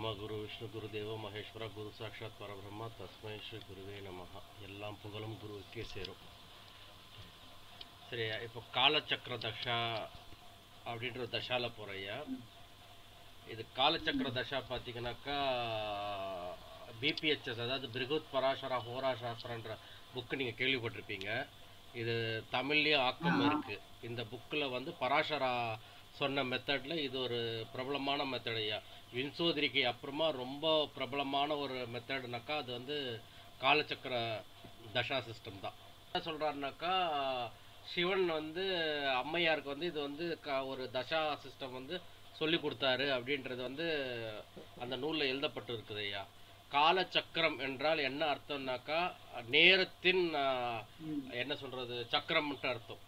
பிரம்மா குரு விஷ்ணு குரு தேவ மகேஸ்வர குரு சாட்சாத் பரபிரம்மா தஸ்மை ஸ்ரீ குருவே நமஹ எல்லாம் புகழும் குருவுக்கே சேரும் சரி இப்போ காலச்சக்கர தசா அப்படின்ற ஒரு தசால போறையா இது காலச்சக்கர தசா பார்த்தீங்கன்னாக்கா பிபிஹெச்எஸ் அதாவது பிருகுத் பராசரா ஹோரா சாஸ்திரன்ற புக்கு நீங்கள் கேள்விப்பட்டிருப்பீங்க இது தமிழ்லேயும் ஆக்கம் இருக்கு இந்த புக்கில் வந்து பராசரா சொன்ன மெத்தடில் இது ஒரு பிரபலமான மெத்தட் ஐயா வின்சோதிரிக்கு அப்புறமா ரொம்ப பிரபலமான ஒரு மெத்தடுனாக்கா அது வந்து காலச்சக்கர தசா சிஸ்டம் தான் என்ன சொல்கிறாருனாக்கா சிவன் வந்து அம்மையாருக்கு வந்து இது வந்து க ஒரு தசா சிஸ்டம் வந்து சொல்லி கொடுத்தாரு அப்படின்றது வந்து அந்த நூலில் எழுதப்பட்டு இருக்குது ஐயா காலச்சக்கரம் என்றால் என்ன அர்த்தம்னாக்கா நேரத்தின் ஆஹ், என்ன சொல்றது சக்கரம்ன்ட்டு அர்த்தம்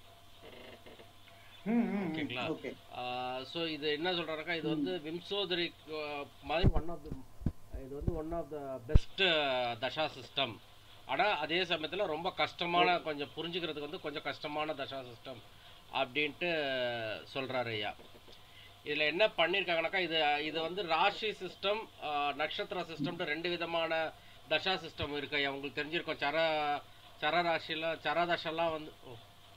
ஓகேங்களா ஓகே ஸோ இது என்ன சொல்றாருக்கா இது வந்து விம்சோதரி மாதிரி ஒன் ஆஃப் த இது வந்து ஒன் ஆஃப் த பெஸ்ட் தசா சிஸ்டம் ஆனால் அதே சமயத்தில் ரொம்ப கஷ்டமான கொஞ்சம் புரிஞ்சுக்கிறதுக்கு வந்து கொஞ்சம் கஷ்டமான தசா சிஸ்டம் அப்படின்ட்டு சொல்றாரு ஐயா இதில் என்ன பண்ணியிருக்காங்கனாக்கா இது இது வந்து ராசி சிஸ்டம் நட்சத்திர சிஸ்டம்னு ரெண்டு விதமான தசா சிஸ்டம் இருக்கு ஐயா உங்களுக்கு தெரிஞ்சிருக்கும் சர சர ராசியில் சர தசெல்லாம் வந்து ஓ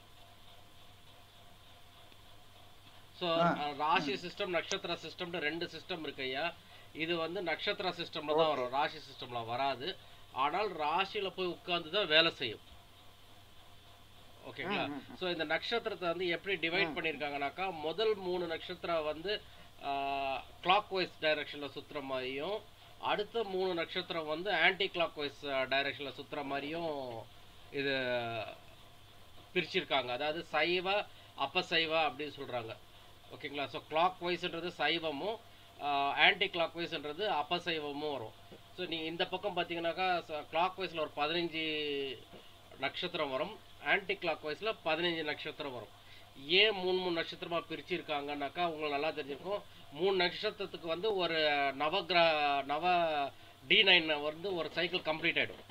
ஸோ ராசி சிஸ்டம் நட்சத்திர சிஸ்டம்னு ரெண்டு சிஸ்டம் இருக்கு ஐயா இது வந்து நட்சத்திர சிஸ்டம்ல தான் வரும் ராசி சிஸ்டம்ல வராது ஆனால் ராசியில போய் உட்கார்ந்து தான் வேலை செய்யும் ஓகேங்களா ஸோ இந்த நட்சத்திரத்தை வந்து எப்படி டிவைட் பண்ணியிருக்காங்கனாக்கா முதல் மூணு நட்சத்திரம் வந்து கிளாக் வைஸ் டைரக்ஷன்ல சுத்துற மாதிரியும் அடுத்த மூணு நட்சத்திரம் வந்து ஆன்டி கிளாக் வைஸ் டைரக்ஷன்ல சுத்துற மாதிரியும் இது பிரிச்சிருக்காங்க அதாவது சைவ அபசைவ அப்படின்னு சொல்றாங்க ஓகேங்களா ஸோ கிளாக் வைஸ்ன்றது சைவமும் ஆன்டி கிளாக் வைஸ்ன்றது அபசைவமும் வரும் ஸோ நீங்கள் இந்த பக்கம் பார்த்தீங்கன்னாக்கா கிளாக் வைஸில் ஒரு பதினஞ்சு நட்சத்திரம் வரும் ஆன்டி கிளாக் வைஸில் பதினஞ்சு நட்சத்திரம் வரும் ஏன் மூணு மூணு நட்சத்திரமாக பிரிச்சிருக்காங்கன்னாக்கா உங்களுக்கு நல்லா தெரிஞ்சிருக்கும் மூணு நட்சத்திரத்துக்கு வந்து ஒரு நவகிரக நவ டி நைன் வந்து ஒரு சைக்கிள் கம்ப்ளீட் ஆகிடும்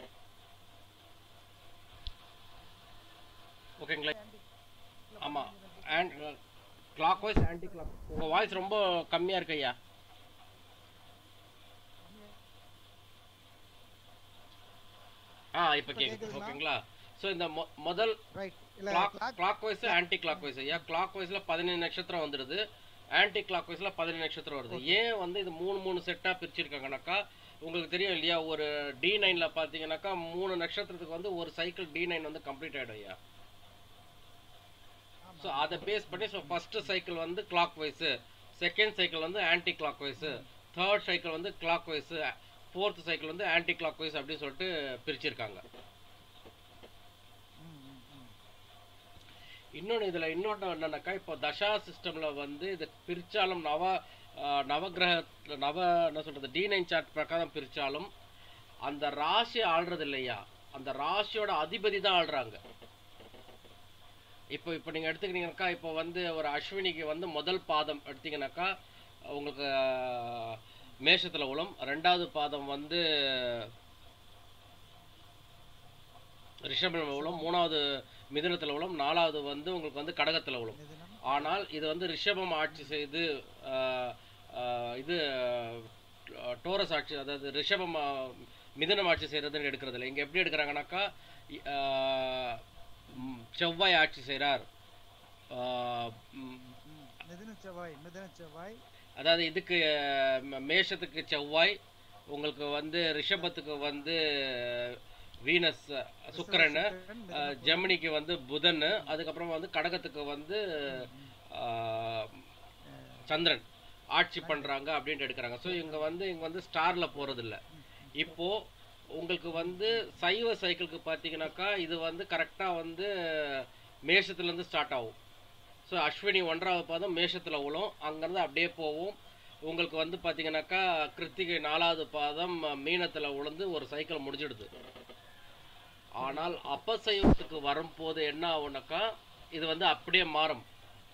ஓகேங்களா ஆமாம் and clock wise anti clock உங்கள் வாய்ஸ் ரொம்ப கம்மியாக இருக்கு ஐயா ஆ இப்போ கேட்குது கேக்குதுங்களா? ஓகேங்களா ஸோ இந்த மொ முதல் ரைட் இல்ல clock clock- clock wise anti clock wise ஐயா கிளாக் வைஸ்ல பதினஞ்சு நட்சத்திரம் வந்துடுது ஆன்டி கிளாக் வைஸ்ல பதினஞ்சு நட்சத்திரம் வருது ஏன் வந்து இது மூணு மூணு செட்டா பிரிச்சிருக்காங்கனாக்கா உங்களுக்கு தெரியும் இல்லையா ஒரு டி நைன்ல பாத்தீங்கன்னாக்கா மூணு நட்சத்திரத்துக்கு வந்து ஒரு சைக்கிள் டி நைன் வந்து கம்ப்ளீட் ஆயிடும் ஐயா ஸோ அதை பேஸ் பண்ணி ஸோ ஃபர்ஸ்ட் சைக்கிள் வந்து கிளாக் வைஸ் செகண்ட் சைக்கிள் வந்து anti clock wise third cycle வந்து கிளாக் வைஸ் ஃபோர்த் சைக்கிள் வந்து ஆன்டி கிளாக் வைஸ் அப்படின்னு சொல்லிட்டு பிரிச்சிருக்காங்க ம், ம், ம். இன்னொன்று இதில் இன்னொன்று என்னன்னாக்கா இப்போ தசா சிஸ்டமில் வந்து இது பிரித்தாலும் நவ ஆஹ், நவக்கிரக நவ என்ன சொல்கிறது டி நைன் சார்ட் பிரகாரம் பிரித்தாலும் அந்த ராசி ஆள்றது இல்லையா அந்த ராசியோட அதிபதி தான் ஆள்றாங்க இப்போ இப்போ நீங்கள் எடுத்துக்கிட்டீங்கன்னாக்கா இப்போ வந்து ஒரு அஸ்வினிக்கு வந்து முதல் பாதம் எடுத்தீங்கன்னாக்கா உங்களுக்கு ஆஹ், மேஷத்துல உளும் ரெண்டாவது பாதம் வந்து ரிஷபம் உளும் மூணாவது மிதுனத்துல உளும் நாலாவது வந்து உங்களுக்கு வந்து கடகத்துல உளும் மிதுனம். ஆனால் இது வந்து ரிஷபம் ஆட்சி செய்து ஆஹ், ஆஹ், இது ஆஹ், டோரஸ் ஆட்சி அதாவது ரிஷபம் ஆஹ், மிதுனம் ஆட்சி செய்யறதுன்னு எடுக்கிறது இல்லை இங்க எப்படி எடுக்கிறாங்கனாக்கா இ- ஆஹ், ம், செவ்வாய் ஆட்சி செய்கிறார் ம், மிதுன செவ்வாய் மிதுன செவ்வாய் அதாவது இதுக்கு ம- மேஷத்துக்கு செவ்வாய் உங்களுக்கு வந்து ரிஷபத்துக்கு வந்து வீனஸ் சுக்கிரன் சுக்கிரன், மிதுன அஹ், ஜெமினிக்கு வந்து புதன் அதுக்கப்புறம் வந்து கடகத்துக்கு வந்து ஆஹ், சந்திரன் ஆட்சி பண்றாங்க அப்படின்ட்டு எடுக்கிறாங்க ஸோ இங்க வந்து இங்க வந்து ஸ்டார்ல போறது இல்ல இப்போ உங்களுக்கு வந்து சைவ சைக்கிளுக்கு பார்த்தீங்கன்னாக்கா இது வந்து கரெக்டா வந்து மேஷத்துல இருந்து ஸ்டார்ட் ஆகும் ஸோ அஸ்வினி ஒன்றாவது பாதம் மேஷத்துல விழும் அங்கேருந்து அப்படியே போகும் உங்களுக்கு வந்து பார்த்தீங்கன்னாக்கா கிருத்திகை நாலாவது பாதம் மீனத்துல உளுந்து ஒரு சைக்கிள் முடிஞ்சிடுது ஆனால் அப்பசைவத்துக்கு வரும்போது என்ன ஆகும்னாக்கா இது வந்து அப்படியே மாறும்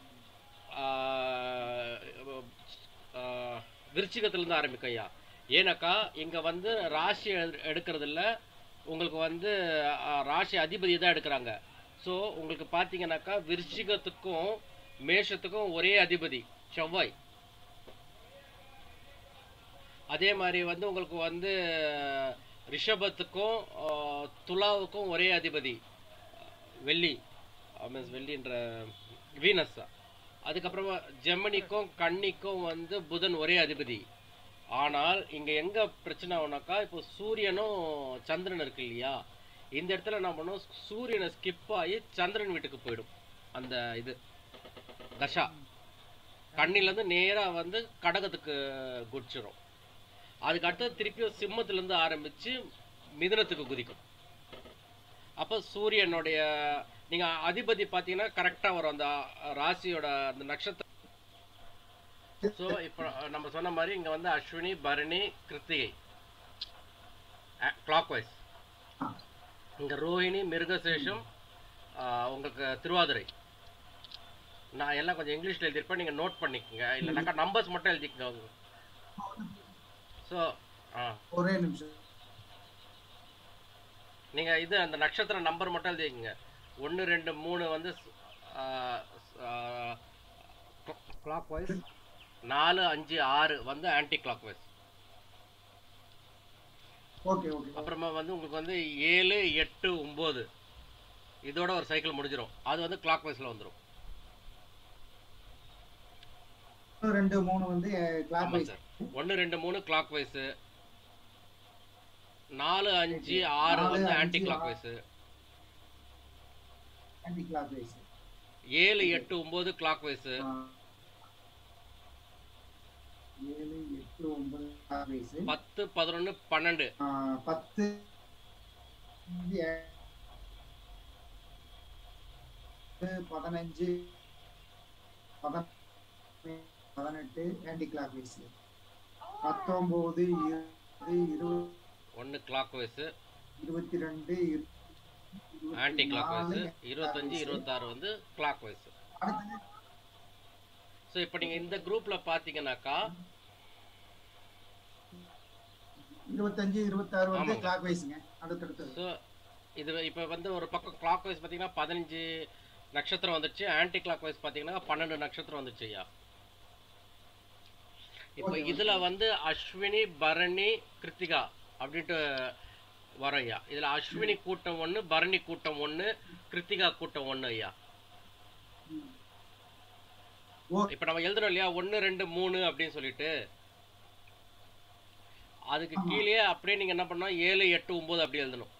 ஆஹ் ஆஹ் விருச்சிகத்துல இருந்து ஆரம்பிக்கும் ஐயா ஏன்னாக்கா இங்க வந்து ராசி எடு- எடுக்கிறது இல்ல உங்களுக்கு வந்து ஆஹ், ராசி அதிபதி தான் எடுக்கிறாங்க ஸோ உங்களுக்கு பார்த்தீங்கன்னாக்கா விருச்சிகத்துக்கும் மேஷத்துக்கும் ஒரே அதிபதி செவ்வாய் அதே மாதிரி வந்து உங்களுக்கு வந்து ரிஷபத்துக்கும் ஆஹ், துலாவுக்கும் ஒரே அதிபதி வெள்ளி மீன்ஸ் வெள்ளின்ற வீனஸ் அதுக்கப்புறமா ஜெமினிக்கும் கன்னிக்கும் வந்து புதன் ஒரே அதிபதி ஆனால் இங்க எங்க பிரச்சனை ஆகுனாக்கா இப்போ சூரியனும் சந்திரன் இருக்கு இல்லையா இந்த இடத்துல என்ன பண்ணும் சூரியனை ஸ்கிப் ஆகி சந்திரன் வீட்டுக்கு போயிடும் அந்த இது தசா கண்ணில இருந்து நேரா வந்து கடகத்துக்கு குடிச்சிடும் அதுக்கு அடுத்து திருப்பியும் சிம்மத்துல இருந்து ஆரம்பிச்சு மிதுனத்துக்கு குதிக்கும் அப்ப சூரியனுடைய நீங்க அதிபதி பாத்தீங்கன்னா கரெக்டா வரும் அந்த ராசியோட அந்த நட்சத்திரம் ஸோ இப்போ நம்ம சொன்ன மாதிரி இங்க வந்து அஸ்வினி பரணி கிருத்திகை கிளாக் வைஸ் இங்க ரோஹிணி மிருகசேஷம் ஆஹ், உங்களுக்கு திருவாதிரை நான் எல்லாம் கொஞ்சம் இங்கிலீஷ்ல எழுதியிருப்பேன் நீங்க நோட் பண்ணிக்கோங்க இல்லைனாக்கா நம்பர்ஸ் மட்டும் எழுதிக்கோங்க ஸோ ஆ ஒரே நிமிஷம் நீங்க இது அந்த நட்சத்திர நம்பர் மட்டும் எழுதிக்கங்க ஒன்று ரெண்டு மூணு வந்து கிளாக் வைஸ் நாலு அஞ்சு ஆறு வந்து anti clock wise okay okay அப்புறமா வந்து உங்களுக்கு வந்து ஏழு எட்டு ஒம்பது இதோட ஒரு சைக்கிள் முடிஞ்சிடும் அது வந்து கிளாக் வைஸ்ல வந்துடும் ஒன்று, ரெண்டு மூணு வந்து கிளாக் ஆமாம் வைஸ் சார் ஒன்று ரெண்டு மூணு கிளாக் வைஸ் நாலு அஞ்சு ஆறு நாலு, வந்து அஞ்சு, ஆன்டி கிளாக் ஆறு. வைஸ் ஆன்டி கிளாக் வைஸ் ஏழு எட்டு ஒம்பது கிளாக் வைஸ் ஏழு எட்டு ஒன்பது கிளாக் வைஸ் பத்து பதினொன்று பன்னெண்டு பத்து அஞ்சு, ஏ- பதினஞ்சு பத- பதினெட்டு ஆன்டி கிளாக் வைஸ் பத்தொன்பது இருபது இருபது ஒன்று கிளாக் வைஸ் இருபத்தி ரெண்டு இரு- ஆன்டி கிளாக் நாலு வைஸ் இருபத்தஞ்சு இருபத்தாறு வந்து கிளாக் வைஸ் அடுத்தது ஸோ இப்போ நீங்கள் இந்த குரூப்பில் பார்த்தீங்கன்னாக்கா இருபத்தஞ்சு இருபத்தாறு வந்து ஆமாங்க. கிளாக் வைஸ்ங்க அடுத்தடுத்தது ஸோ இது இப்போ வந்து ஒரு பக்கம் கிளாக் வைஸ் பார்த்தீங்கன்னா பதினஞ்சு நட்சத்திரம் வந்துச்சு ஆன்டி கிளாக் வைஸ் பார்த்தீங்கன்னா பன்னெண்டு நட்சத்திரம் வந்துச்சு ஐயா இப்போ Okay, okay. இதுல வந்து அஸ்வினி பரணி கிருத்திகா அப்படின்ட்டு வரும் ஐயா இதுல அஸ்வினி கூட்டம் ஒண்ணு பரணி கூட்டம் ஒண்ணு கிருத்திகா கூட்டம் ஒண்ணு ஐயா ம். ஓ இப்போ நம்ம எழுதுறோம் இல்லையா ஒண்ணு ரெண்டு மூணு அப்படின்னு சொல்லிட்டு அதுக்கு ஆமா. கீழே அப்படியே நீங்க என்ன பண்ணணும் ஏழு எட்டு ஒன்பது அப்படி எழுதணும்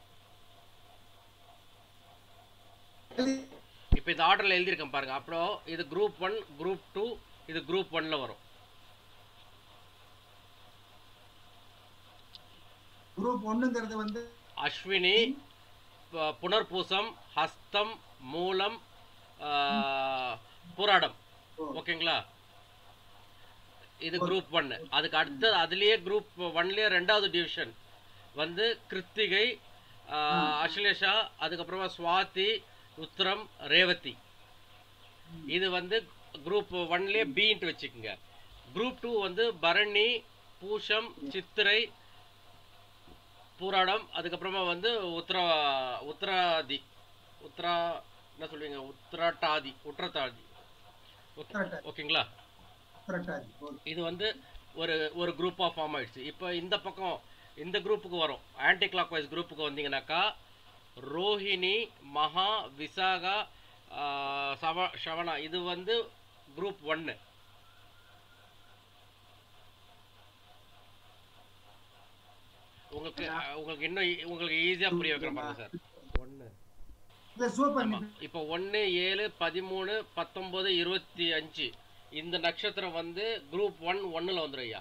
இப்போ இந்த ஆர்டர்ல எழுதியிருக்கேன் பாருங்க அப்புறம் இது குரூப் ஒன் குரூப் டூ இது குரூப் ஒன்ல வரும் குரூப் ஒண்ணுங்கிறது வந்து அஸ்வினி ப- புனர்பூசம் ஹஸ்தம் மூலம் ஆ, புராடம் ஓ, ஓகேங்களா இது குரூப் ஒன் அதுக்கு அடுத்தது அதுலயே குரூப் ஒன்லயே ரெண்டாவது டிவிஷன் வந்து கிருத்திகை ஆ, அஸ்லேஷா அதுக்கப்புறமா சுவாதி உத்திரம் ரேவதி இது வந்து குரூப் ஒன்லயே பின்ட்டு வச்சுக்கோங்க குரூப் டூ வந்து பரணி பூஷம் சித்திரை பூராடம் அதுக்கப்புறமா வந்து உத்தரா உத்தராதி உத்தரா என்ன சொல்லுவீங்க உத்தராட்டாதி உற்றத்தாதி ஓகே உத்திரட்டாதி. ஓகேங்களா புரட்டாதி ஓகே இது வந்து ஒரு ஒரு குரூப்பாக ஃபார்ம் ஆயிடுச்சு இப்போ இந்த பக்கம் இந்த குரூப்புக்கு வரும் ஆன்டி கிளாக் வைஸ் குரூப்புக்கு வந்தீங்கன்னாக்கா ரோஹிணி மகா விசாகா ஆஹ், சவ ஷவனா இது வந்து குரூப் ஒன்று உங்களுக்கு அஹ், உங்களுக்கு இன்னும் ஈ- உங்களுக்கு ஈஸியாக புரிய வைக்கிறேன் பாருங்க சார் ஒன்று இல்ல சூப்பர் ஆமா இப்போ ஒன்று ஏழு பதிமூணு பத்தொம்போது இருபத்தி அஞ்சு இந்த நட்சத்திரம் வந்து குரூப் ஒன் ஒன்றில் வந்துடும் ஐயா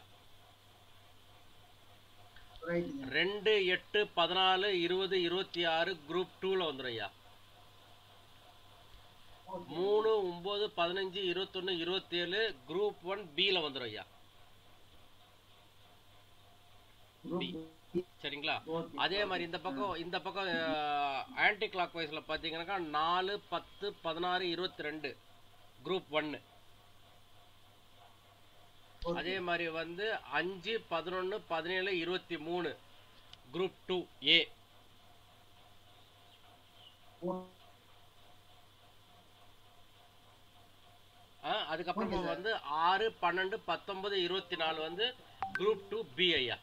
ரைட்டுங்க ரெண்டு எட்டு பதினாலு இருபது இருபத்தி ஆறு குரூப் டூவில் வந்துடும் ஐயா ஓகே மூணு ஒம்பது பதினஞ்சு இருபத்தொன்று இருபத்தேழு குரூப் ஒன் பியில் வந்துடும் ஐயா குரூப் சரிங்களா ஓகே அதே மாதிரி இந்த பக்கம் இந்த பக்கம் ஆன்டி கிளாக் வைஸில் பார்த்தீங்கன்னாக்கா நாலு பத்து பதினாறு இருபத்தி ரெண்டு குரூப் ஒன்று ஓகே. அதே மாதிரி வந்து அஞ்சு பதினொன்று பதினேழு இருபத்தி மூணு குரூப் டூ ஏ ஓ- அதுக்கப்புறமா Okay, sir. வந்து ஆறு பன்னெண்டு பத்தொன்பது இருபத்தி நாலு வந்து குரூப் டூ பி ஐயா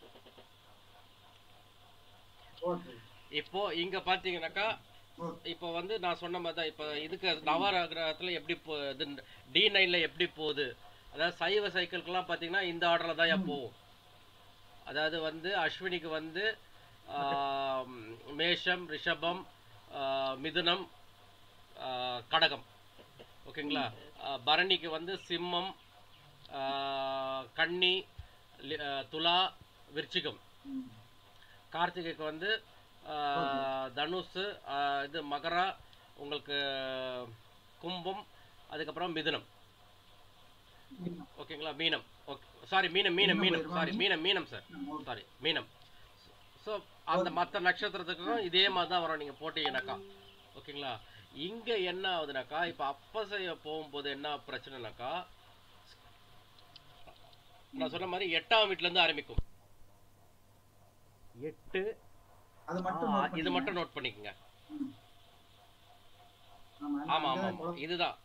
ஓகே இப்போ இங்க பாத்தீங்கன்னாக்கா ஓகே இப்போ வந்து நான் சொன்ன மாதிரி தான் இப்போ இதுக்கு நவகிரகத்தில் எப்படி போ இது டி நைனில் எப்படி போகுது அதாவது சைவ சைக்கிள்க்கெல்லாம் பார்த்தீங்கன்னா இந்த ஆர்டரில் தான் ஏன் போகும் அதாவது வந்து அஸ்வினிக்கு வந்து ஆம், மேஷம் ரிஷபம் ஆ, மிதுனம் ஆ, கடகம் ஓகேங்களா ஆ, பரணிக்கு வந்து சிம்மம் ஆ, கன்னி லி- ஆ, துலா விருச்சிகம் ம். கார்த்திகைக்கு வந்து ஆஹ், தனுசு ஆஹ், இது மகரா உங்களுக்கு கும்பம் அதுக்கப்புறம் மிதுனம் ஓகேங்களா மீனம் ஓகே சாரி மீனம் மீனம் மீனம் மீனம் போயிருமா சாரி நீ? மீனம் மீனம் சார் ம், ஓகே. சாரி மீனம் ஸோ அந்த மற்ற நட்சத்திரத்துக்கும் இதே மாதிரி தான் வரும் நீங்கள் போட்டீங்கன்னாக்கா ஓகேங்களா இங்கே என்ன ஆகுதுனாக்கா இப்போ அப்ப செய்ய போகும்போது என்ன பிரச்சனைனாக்கா நான் சொன்ன மாதிரி எட்டாம் வீட்டிலேருந்து ஆரம்பிக்கும் எட்டு அது மட்டும் ஆ, note இது பண்ணுங்க. மட்டும் நோட் பண்ணிக்கங்க ம். ஆமா ஆமா ஆமா அங்கதான் ஆமா குழப்பம். இதுதான்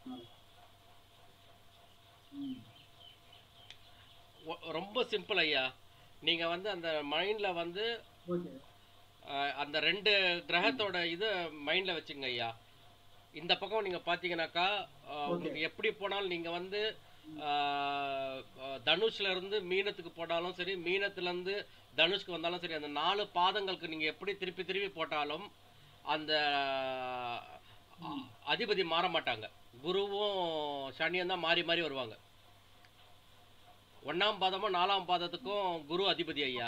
ம். ஒ- ரொம்ப சிம்பிள் ஐயா நீங்க வந்து அந்த மைண்ட்ல வந்து ஓகே அஹ், அந்த ரெண்டு கிரகத்தோட இது மைண்ட்ல வச்சுங்க ஐயா இந்த பக்கம் நீங்க பாத்தீங்கன்னாக்கா அஹ், உங்களுக்கு எப்படி போனாலும் நீங்க வந்து அஹ், அஹ், தனுஷ்ல இருந்து மீனத்துக்கு போட்டாலும் சரி மீனத்துல இருந்து தனுஷ்க்கு வந்தாலும் சரி அந்த நாலு பாதங்களுக்கு நீங்க எப்படி திருப்பி திருப்பி போட்டாலும் அந்த அஹ், அதிபதி மாற மாட்டாங்க குருவும் சனியும் தான் மாறி மாறி வருவாங்க ஒண்ணாம் பாதமும் நாலாம் பாதத்துக்கும் குரு அதிபதி ஐயா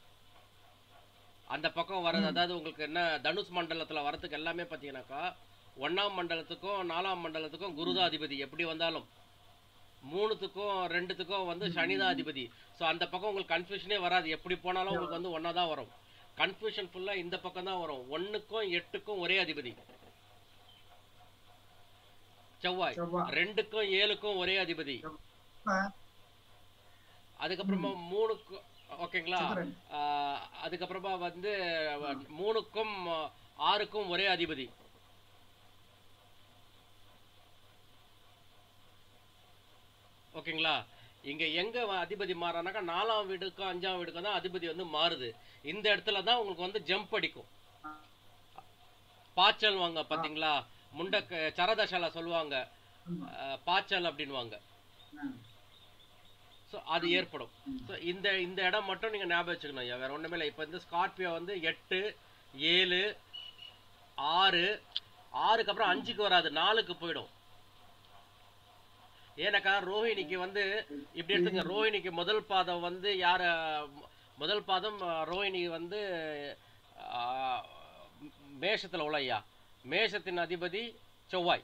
அந்த பக்கம் வர்றது அதாவது உங்களுக்கு என்ன தனுஷ் மண்டலத்துல வரதுக்கு எல்லாமே பார்த்தீங்கன்னாக்கா ஒண்ணாம் மண்டலத்துக்கும் நாலாம் மண்டலத்துக்கும் குரு தான் அதிபதி எப்படி வந்தாலும் மூணுத்துக்கும் ரெண்டுத்துக்கும் வந்து சனி தான் அதிபதி ஸோ அந்த பக்கம் உங்களுக்கு கன்ஃபியூஷனே வராது எப்படி போனாலும் உங்களுக்கு வந்து ஒன்றா தான் வரும் கன்ஃபியூஷன் ஃபுல்லாக இந்த பக்கம் தான் வரும் ஒன்றுக்கும் எட்டுக்கும் ஒரே அதிபதி செவ்வாய் செவ்வாய். ரெண்டுக்கும் ஏழுக்கும் ஒரே அதிபதி ஆ, அதுக்கப்புறமா மூணுக்கு ஓகேங்களா சுக்கிரன். ஆஹ் அதுக்கப்புறமா வந்து அஹ், மூணுக்கும் அஹ், ஆறுக்கும் ஒரே அதிபதி ஓகேங்களா இங்க எங்க வ- அதிபதி மாறானாக்கா நாலாம் வீடுக்கும் அஞ்சாம் வீடுக்கும் தான் அதிபதி வந்து மாறுது இந்த இடத்துல தான் உங்களுக்கு வந்து ஜம்ப் அடிக்கும் பாய்ச்சல் வாங்க பாத்தீங்களா முண்டக்க சரதசால சொல்லுவாங்க ஆமா. அஹ், பாய்ச்சல் அப்படின்வாங்க ஆ. ஸோ அது ஏற்படும் ஸோ இந்த இந்த இடம் மட்டும் நீங்கள் ஞாபகம் வச்சுக்கணும் ஐயா வேற ஒன்றுமே இல்லை இப்போ இந்த ஸ்கார்பியோ வந்து எட்டு ஏழு ஆறு ஆறுக்கு அப்புறம் அஞ்சுக்கு வராது நாலுக்கு போயிடும் ஏன்னாக்கா ரோஹிணிக்கு வந்து இப்படி எடுத்துங்க ரோஹிணிக்கு முதல் பாதம் வந்து யார் முதல் பாதம் அஹ், ரோஹிணி வந்து ஆஹ், மேஷத்துல உள்ள ஐயா மேஷத்தின் அதிபதி செவ்வாய்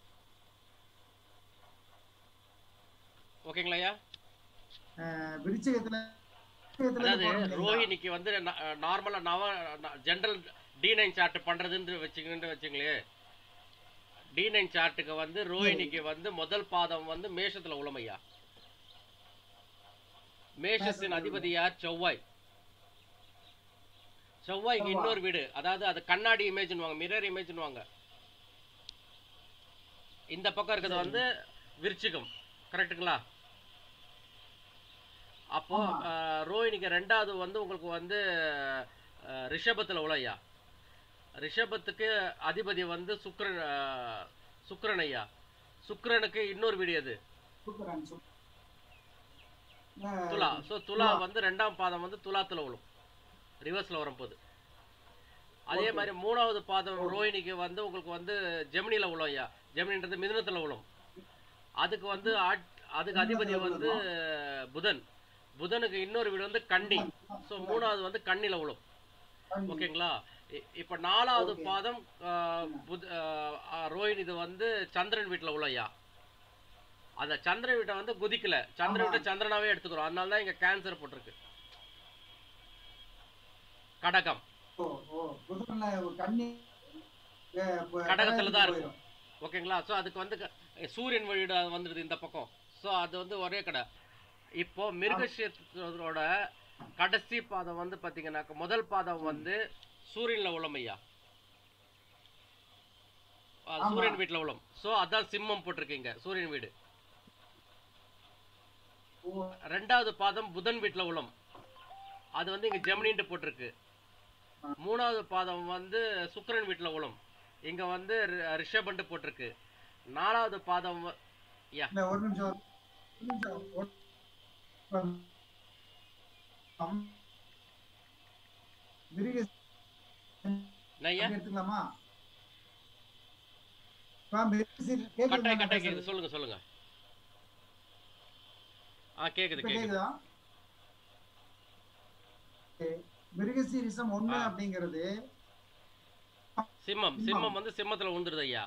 ஓகேங்களா ஐயா ஆ, விருச்சிகத்துல விருச்சிகத்துல அதாவது இருந்து போறோம் இல்லைங்களா? ரோஹிணிக்கு வந்து நார்மலா நவ ஜென்ரல் டி நைன் சார்ட் பண்றதுன்னு வச்சுக்கிட்டு வச்சுங்களே டி நைன் சார்ட்டுக்கு வந்து ரோஹிணிக்கு வந்து முதல் பாதம் வந்து மேஷத்துல உளமையா மேஷத்தின் அதிபதி யார் செவ்வாய் செவ்வாய்க்கு இன்னொரு வீடு அதாவது அது கண்ணாடி இமேஜ்னு வாங்க மிரர் இமேஜ்னு வாங்க இந்த பக்கம் இருக்கிறது வந்து விருச்சிகம் கரெக்ட்டுங்களா அப்போ அஹ், ரோஹிணிக்கு ரெண்டாவது வந்து உங்களுக்கு வந்து அஹ், ரிஷபத்துல உலையா ரிஷபத்துக்கு அதிபதி வந்து சுக்கிரன் அஹ், சுக்கிரன் ஐயா சுக்கிரனுக்கு இன்னொரு வீடு எது சுக்கிரன், சுக்கிரன். ஆ, துலா ஸோ துலா வந்து ரெண்டாம் பாதம் வந்து துலாத்துல விழும் ரிவர்ஸ்ல வரும்போது அதே மாதிரி மூணாவது பாதம் ரோஹிணிக்கு வந்து உங்களுக்கு வந்து ஜெமினில விழும் ஐயா ஜெமினின்றது மிதுனத்துல விழும் அதுக்கு வந்து ஆட்- அதுக்கு அதிபதி வந்து புதன் புதனுக்கு இன்னொரு வீடு வந்து கன்னி ஸோ மூணாவது வந்து கன்னில விழும் கன்னி. ஓகேங்களா இ- இப்ப நாலாவது பாதம் ஆஹ், புத- ஆஹ், ரோஹிணி இது வந்து சந்திரன் வீட்டுல உள்ளையா அந்த சந்திரன் வீட்டை வந்து குதிக்கல சந்திரன் வீட்டை சந்திரனாவே எடுத்துக்கிறோம் அதனால தான் இங்க கேன்சர் போட்டிருக்கு கடகம் ஓ, ஓ, புதன்ல ஒரு கன்னி ஏ, ப- கடகத்துல தான் போயிடும். இருக்கும் ஓகேங்களா ஸோ அதுக்கு வந்து க- சூரியன் வீடு வந்துடுது இந்த பக்கம் ஸோ அது வந்து ஒரே கடை இப்போ மிருகஷேத்திரோட கடைசி பாதம் வந்து பாத்தீங்கன்னாக்க முதல் பாதம் வந்து சூரியன்ல உளமையா ஆமா. சூரியன் வீட்டுல உளம் ஸோ அதான் சிம்மம் போட்டிருக்கீங்க சூரியன் வீடு ஓ ரெண்டாவது பாதம் புதன் வீட்டில் உளம் அது வந்து இங்கே ஜெமினின்ட்டு போட்டிருக்கு மூணாவது பாதம் வந்து சுக்கிரன் வீட்டில் உளம் இங்கே வந்து ரி- ரிஷபன்ட்டு போட்டிருக்கு நாலாவது பாதம் வ- யா இல்ல ஒரு நிமிஷம் ஒரு நிமிஷம் ஒரு- அம். மிருக நையா எடுத்துக்கலாமா பா, மிருகசீரி- கேக்குதுங்களா கட்டாய் நான் கட்டாய் பேசுறது? கேக்குது சொல்லுங்க சொல்லுங்க ஆ கேக்குது இப்ப கேக்குது கேக்குதா ஏ, மிருகசீரிசம் ஒண்ணு ஆ. அப்படிங்கிறது சிம்மம் சிம்மம் வந்து சிம்மத்துல உந்துருது ஐயா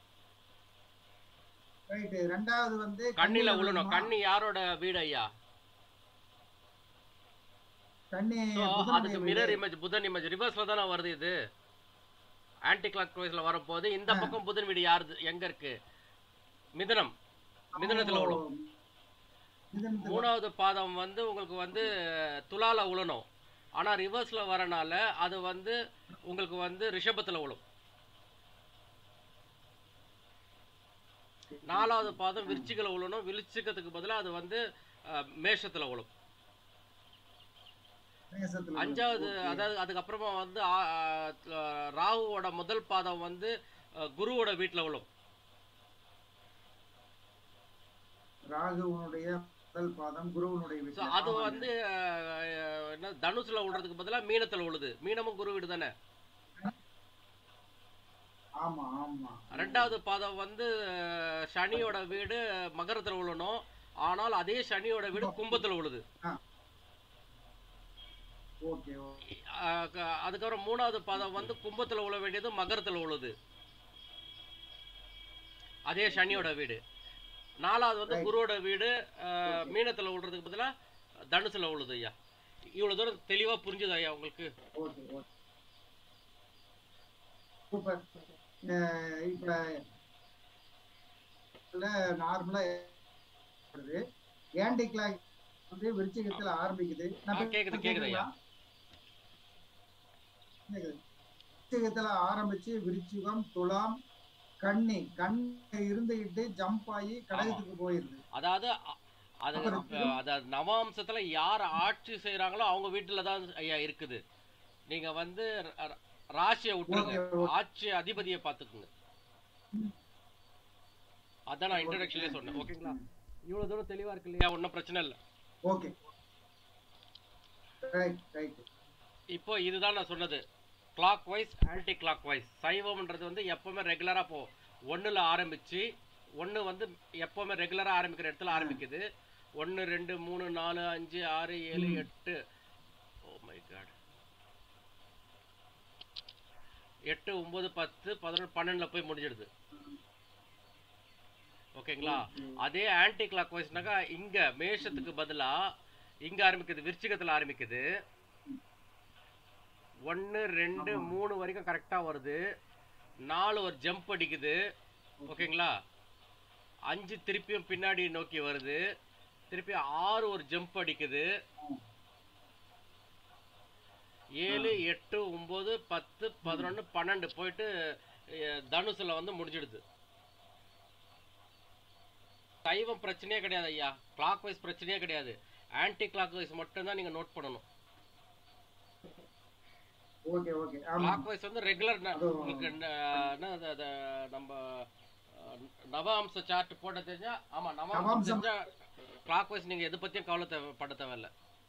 ரைட் ரெண்டாவது வந்து கண்ணில கன்னியில உழணும் விழுமா? கண்ணி யாரோட வீடு ஐயா கன்னி So, புதனுடைய அதுக்கு வீடு. மிரர் இமேஜ் புதன் இமேஜ் ரிவர்ஸ்ல தானே வருது இது ஆன்டி கிளாக் வைஸ்ல வரும்போது இந்த ஆ. பக்கம் புதன் வீடு யாருது எங்க இருக்கு மிதுனம் மிதுனத்துல ஓ, உழும் மிதுனத்துல மூணாவது பாதம் வந்து உங்களுக்கு வந்து துலால உழணும் ஆனா ரிவர்ஸ்ல வரனால அது வந்து உங்களுக்கு வந்து ரிஷபத்துல உழும் நாலாவது பாதம் விருச்சிகளை உழணும் விருச்சிகத்துக்கு பதிலா அது வந்து அஹ், மேஷத்துல உழும் மேசத்துல அஞ்சாவது விழும். Okay. அதாவது அதுக்கப்புறமா வந்து ஆ- ஆ, ராகுவோட முதல் பாதம் வந்து அஹ், குருவோட வீட்டுல விழும் ராகுவனுடைய முதல் பாதம் குருவனுடைய ஸோ வீட்டுல. அது ஆமாங்க. வந்து அஹ், என்ன தனுசுல விழுறதுக்கு பதிலா மீனத்துல விழுது மீனமும் குரு வீடு தானே ஆமா ஆமா ரெண்டாவது பாதம் வந்து அஹ், சனியோட வீடு மகரத்துல விழணும் ஆனால் அதே சனியோட வீடு கும்பத்துல விழுது ஓகே ஓகே அஹ், க- அதுக்கப்புறம் மூணாவது பாதம் வந்து கும்பத்துல விழ வேண்டியது மகரத்துல விழுது அதே சனியோட வீடு நாலாவது வந்து Right. குருவோட வீடு அஹ், மீனத்துல விழுறதுக்கு பதிலா தனுசுல விழுது ஐயா இவ்வளவு தூரம் தெளிவா புரிஞ்சுது ஐயா உங்களுக்கு ஓகே ஓகே சூப்பர் அஹ் இப்ப நார்மலா வருது ஏண்டி கிளாக் வந்து விருச்சிகத்துல ஆரம்பிக்குது நான் ஆ, கேக்குது, கேக்குது ஐயா. கேக்குது. விருச்சிகத்துல ஆரம்பிச்சு விருச்சிகம் துலாம் கன்னி கண் இருந்துகிட்டு ஜம்ப் ஆகி கடகத்துக்கு போயிருது அதாவது அ- அது அப்புறம் அஹ், அதாவது நவாம்சத்துல யார் ஆட்சி செய்றாங்களோ அவங்க வீட்டுல தான் ஐயா இருக்குது நீங்க வந்து ர- ர- ராசியை விட்டுருங்க ஓகே, ஓகே. ஆட்சி அதிபதியை பாத்துக்குங்க அதான் நான் இன்ட்ரடக்ஷன்லயே சொன்னேன் ஓகேங்களா இவ்வளவு தூரம் தெளிவா இருக்கு இல்லையா ஒன்றும் பிரச்சனை இல்லை ஓகே ரைட் ரைட் இப்போ இதுதான் நான் சொன்னது clock wise anti clock wise சைவம்ன்றது வந்து எப்பவுமே ரெகுலரா போ ஒண்ணுல ஆரம்பிச்சு ஒண்ணு வந்து எப்பவுமே ரெகுலரா ஆரம்பிக்கிற இடத்துல ஆரம்பிக்குது ஒன்னு ரெண்டு மூணு நாலு அஞ்சு ஆறு ஏழு ம். எட்டு ஓ மை காட் எட்டு ஒன்பது பத்து பதினொன்று பன்னெண்டுல போய் முடிஞ்சிடுது ஓகேங்களா அதே ஆன்டி கிளாக் வைஸ்னாக்கா இங்க மேஷத்துக்கு பதிலா இங்க ஆரம்பிக்குது விருச்சிகத்துல ஆரம்பிக்குது ஒன்னு ரெண்டு ஆமா. மூணு வரைக்கும் கரெக்டா வருது நாலு ஒரு ஜம்ப் அடிக்குது ஓகேங்களா அஞ்சு திருப்பியும் பின்னாடி நோக்கி வருது திருப்பி ஆறு ஒரு ஜம்ப் அடிக்குது ஏழு எட்டு ஒன்பது பத்து பதினொன்னு பன்னெண்டு போயிட்டு அஹ், தனுசுல வந்து முடிஞ்சிடுது சைவம் பிரச்சனையே கிடையாது ஐயா கிளாக் வைஸ் பிரச்சனையே கிடையாது ஆன்டி கிளாக் வைஸ் மட்டும்தான் நீங்க நோட் பண்ணணும் ஓகே ஓகே ஆமா கிளாக் வைஸ் வந்து ரெகுலர் அதுவும் உங்களுக்கு ந- என்ன அது- அது நம்ம அஹ், நவ அம்ச சார்ட் போட தெரிஞ்சா ஆமா நவ அம்சம் நவாம்சம். தெரிஞ்சா கிளாக் வைஸ் நீங்க எது பத்தியும் கவலை தேவை- பட தேவையில்ல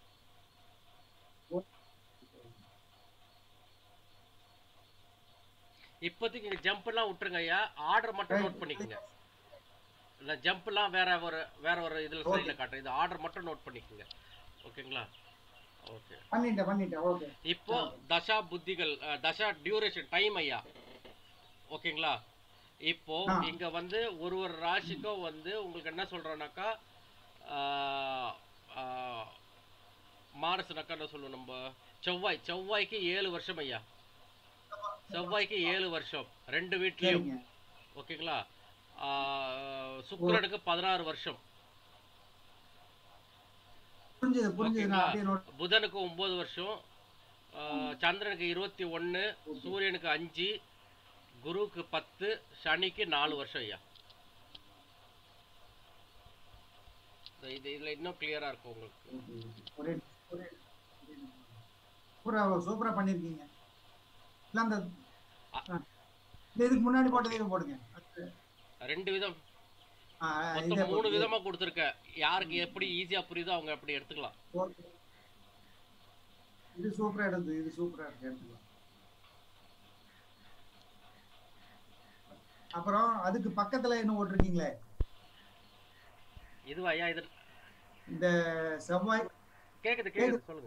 இப்போதைக்கு இங்க ஜம்ப் எல்லாம் விட்டுருங்க ஐயா ஆர்டர் மட்டும் நோட் பண்ணிக்கோங்க இல்ல ஜம்ப் எல்லாம் வேற ஒரு வேற ஒரு இதுல Okay. சைடுல காட்டுறேன் இது ஆர்டர் மட்டும் நோட் பண்ணிக்கோங்க ஓகேங்களா ஓகே பண்ணிட்டேன் பண்ணிட்டேன் ஓகே இப்போ தசா புத்திகள் அஹ், தசா டியூரேஷன் டைம் ஐயா ஓகேங்களா இப்போ ஆ. இங்க வந்து ஒரு ஒரு ராசிக்கும் வந்து உங்களுக்கு என்ன சொல்றோம்னாக்கா ஆஹ், ஆஹ், மாரசுனாக்கா என்ன சொல்லுவோம் நம்ம செவ்வாய் செவ்வாய்க்கு ஏழு வருஷம் ஐயா செவ்வாய்க்கு ஏழு வருஷம் ரெண்டு வீட்லயும் சரிங்க ஓகேங்களா ஆஹ், சுக்கிரனுக்கு பதினாறு வருஷம் புரிஞ்சது புரிஞ்சது நான் ஓகேங்களா? அப்படியே நோட் புதனுக்கு ஒன்பது வருஷம் ஆஹ், சந்திரனுக்கு இருபத்தி ஒன்று சூரியனுக்கு அஞ்சு குருவுக்கு பத்து சனிக்கு நாலு வருஷம் ஐயா இது இதுல இன்னும் கிளியரா இருக்கும் உங்களுக்கு ஒரே ஒரே சூப்பரா சூப்பரா பண்ணிருக்கீங்க இல்ல அந்த ஆ. இந்த இதுக்கு முன்னாடி போட்டதே இது போடுங்க அடுத்து. ரெண்டு விதம் ஆ, ஆ, இதே மொத்தம் மூணு போடுங்க. விதமா கொடுத்துருக்கேன் யாருக்கு எப்படி ஈஸியா புரியுதோ அவங்க அப்படி எடுத்துக்கலாம் ஓகே. இது சூப்பரா எடுத்து இது சூப்பரா இருக்கு எடுத்துக்கலாம் அப்புறம் அதுக்கு பக்கத்துல என்ன போட்டிருக்கீங்களே இதுவா ஐயா இது இந்த செவ்வாய் கேக்குது கேக்குது சொல்லுங்க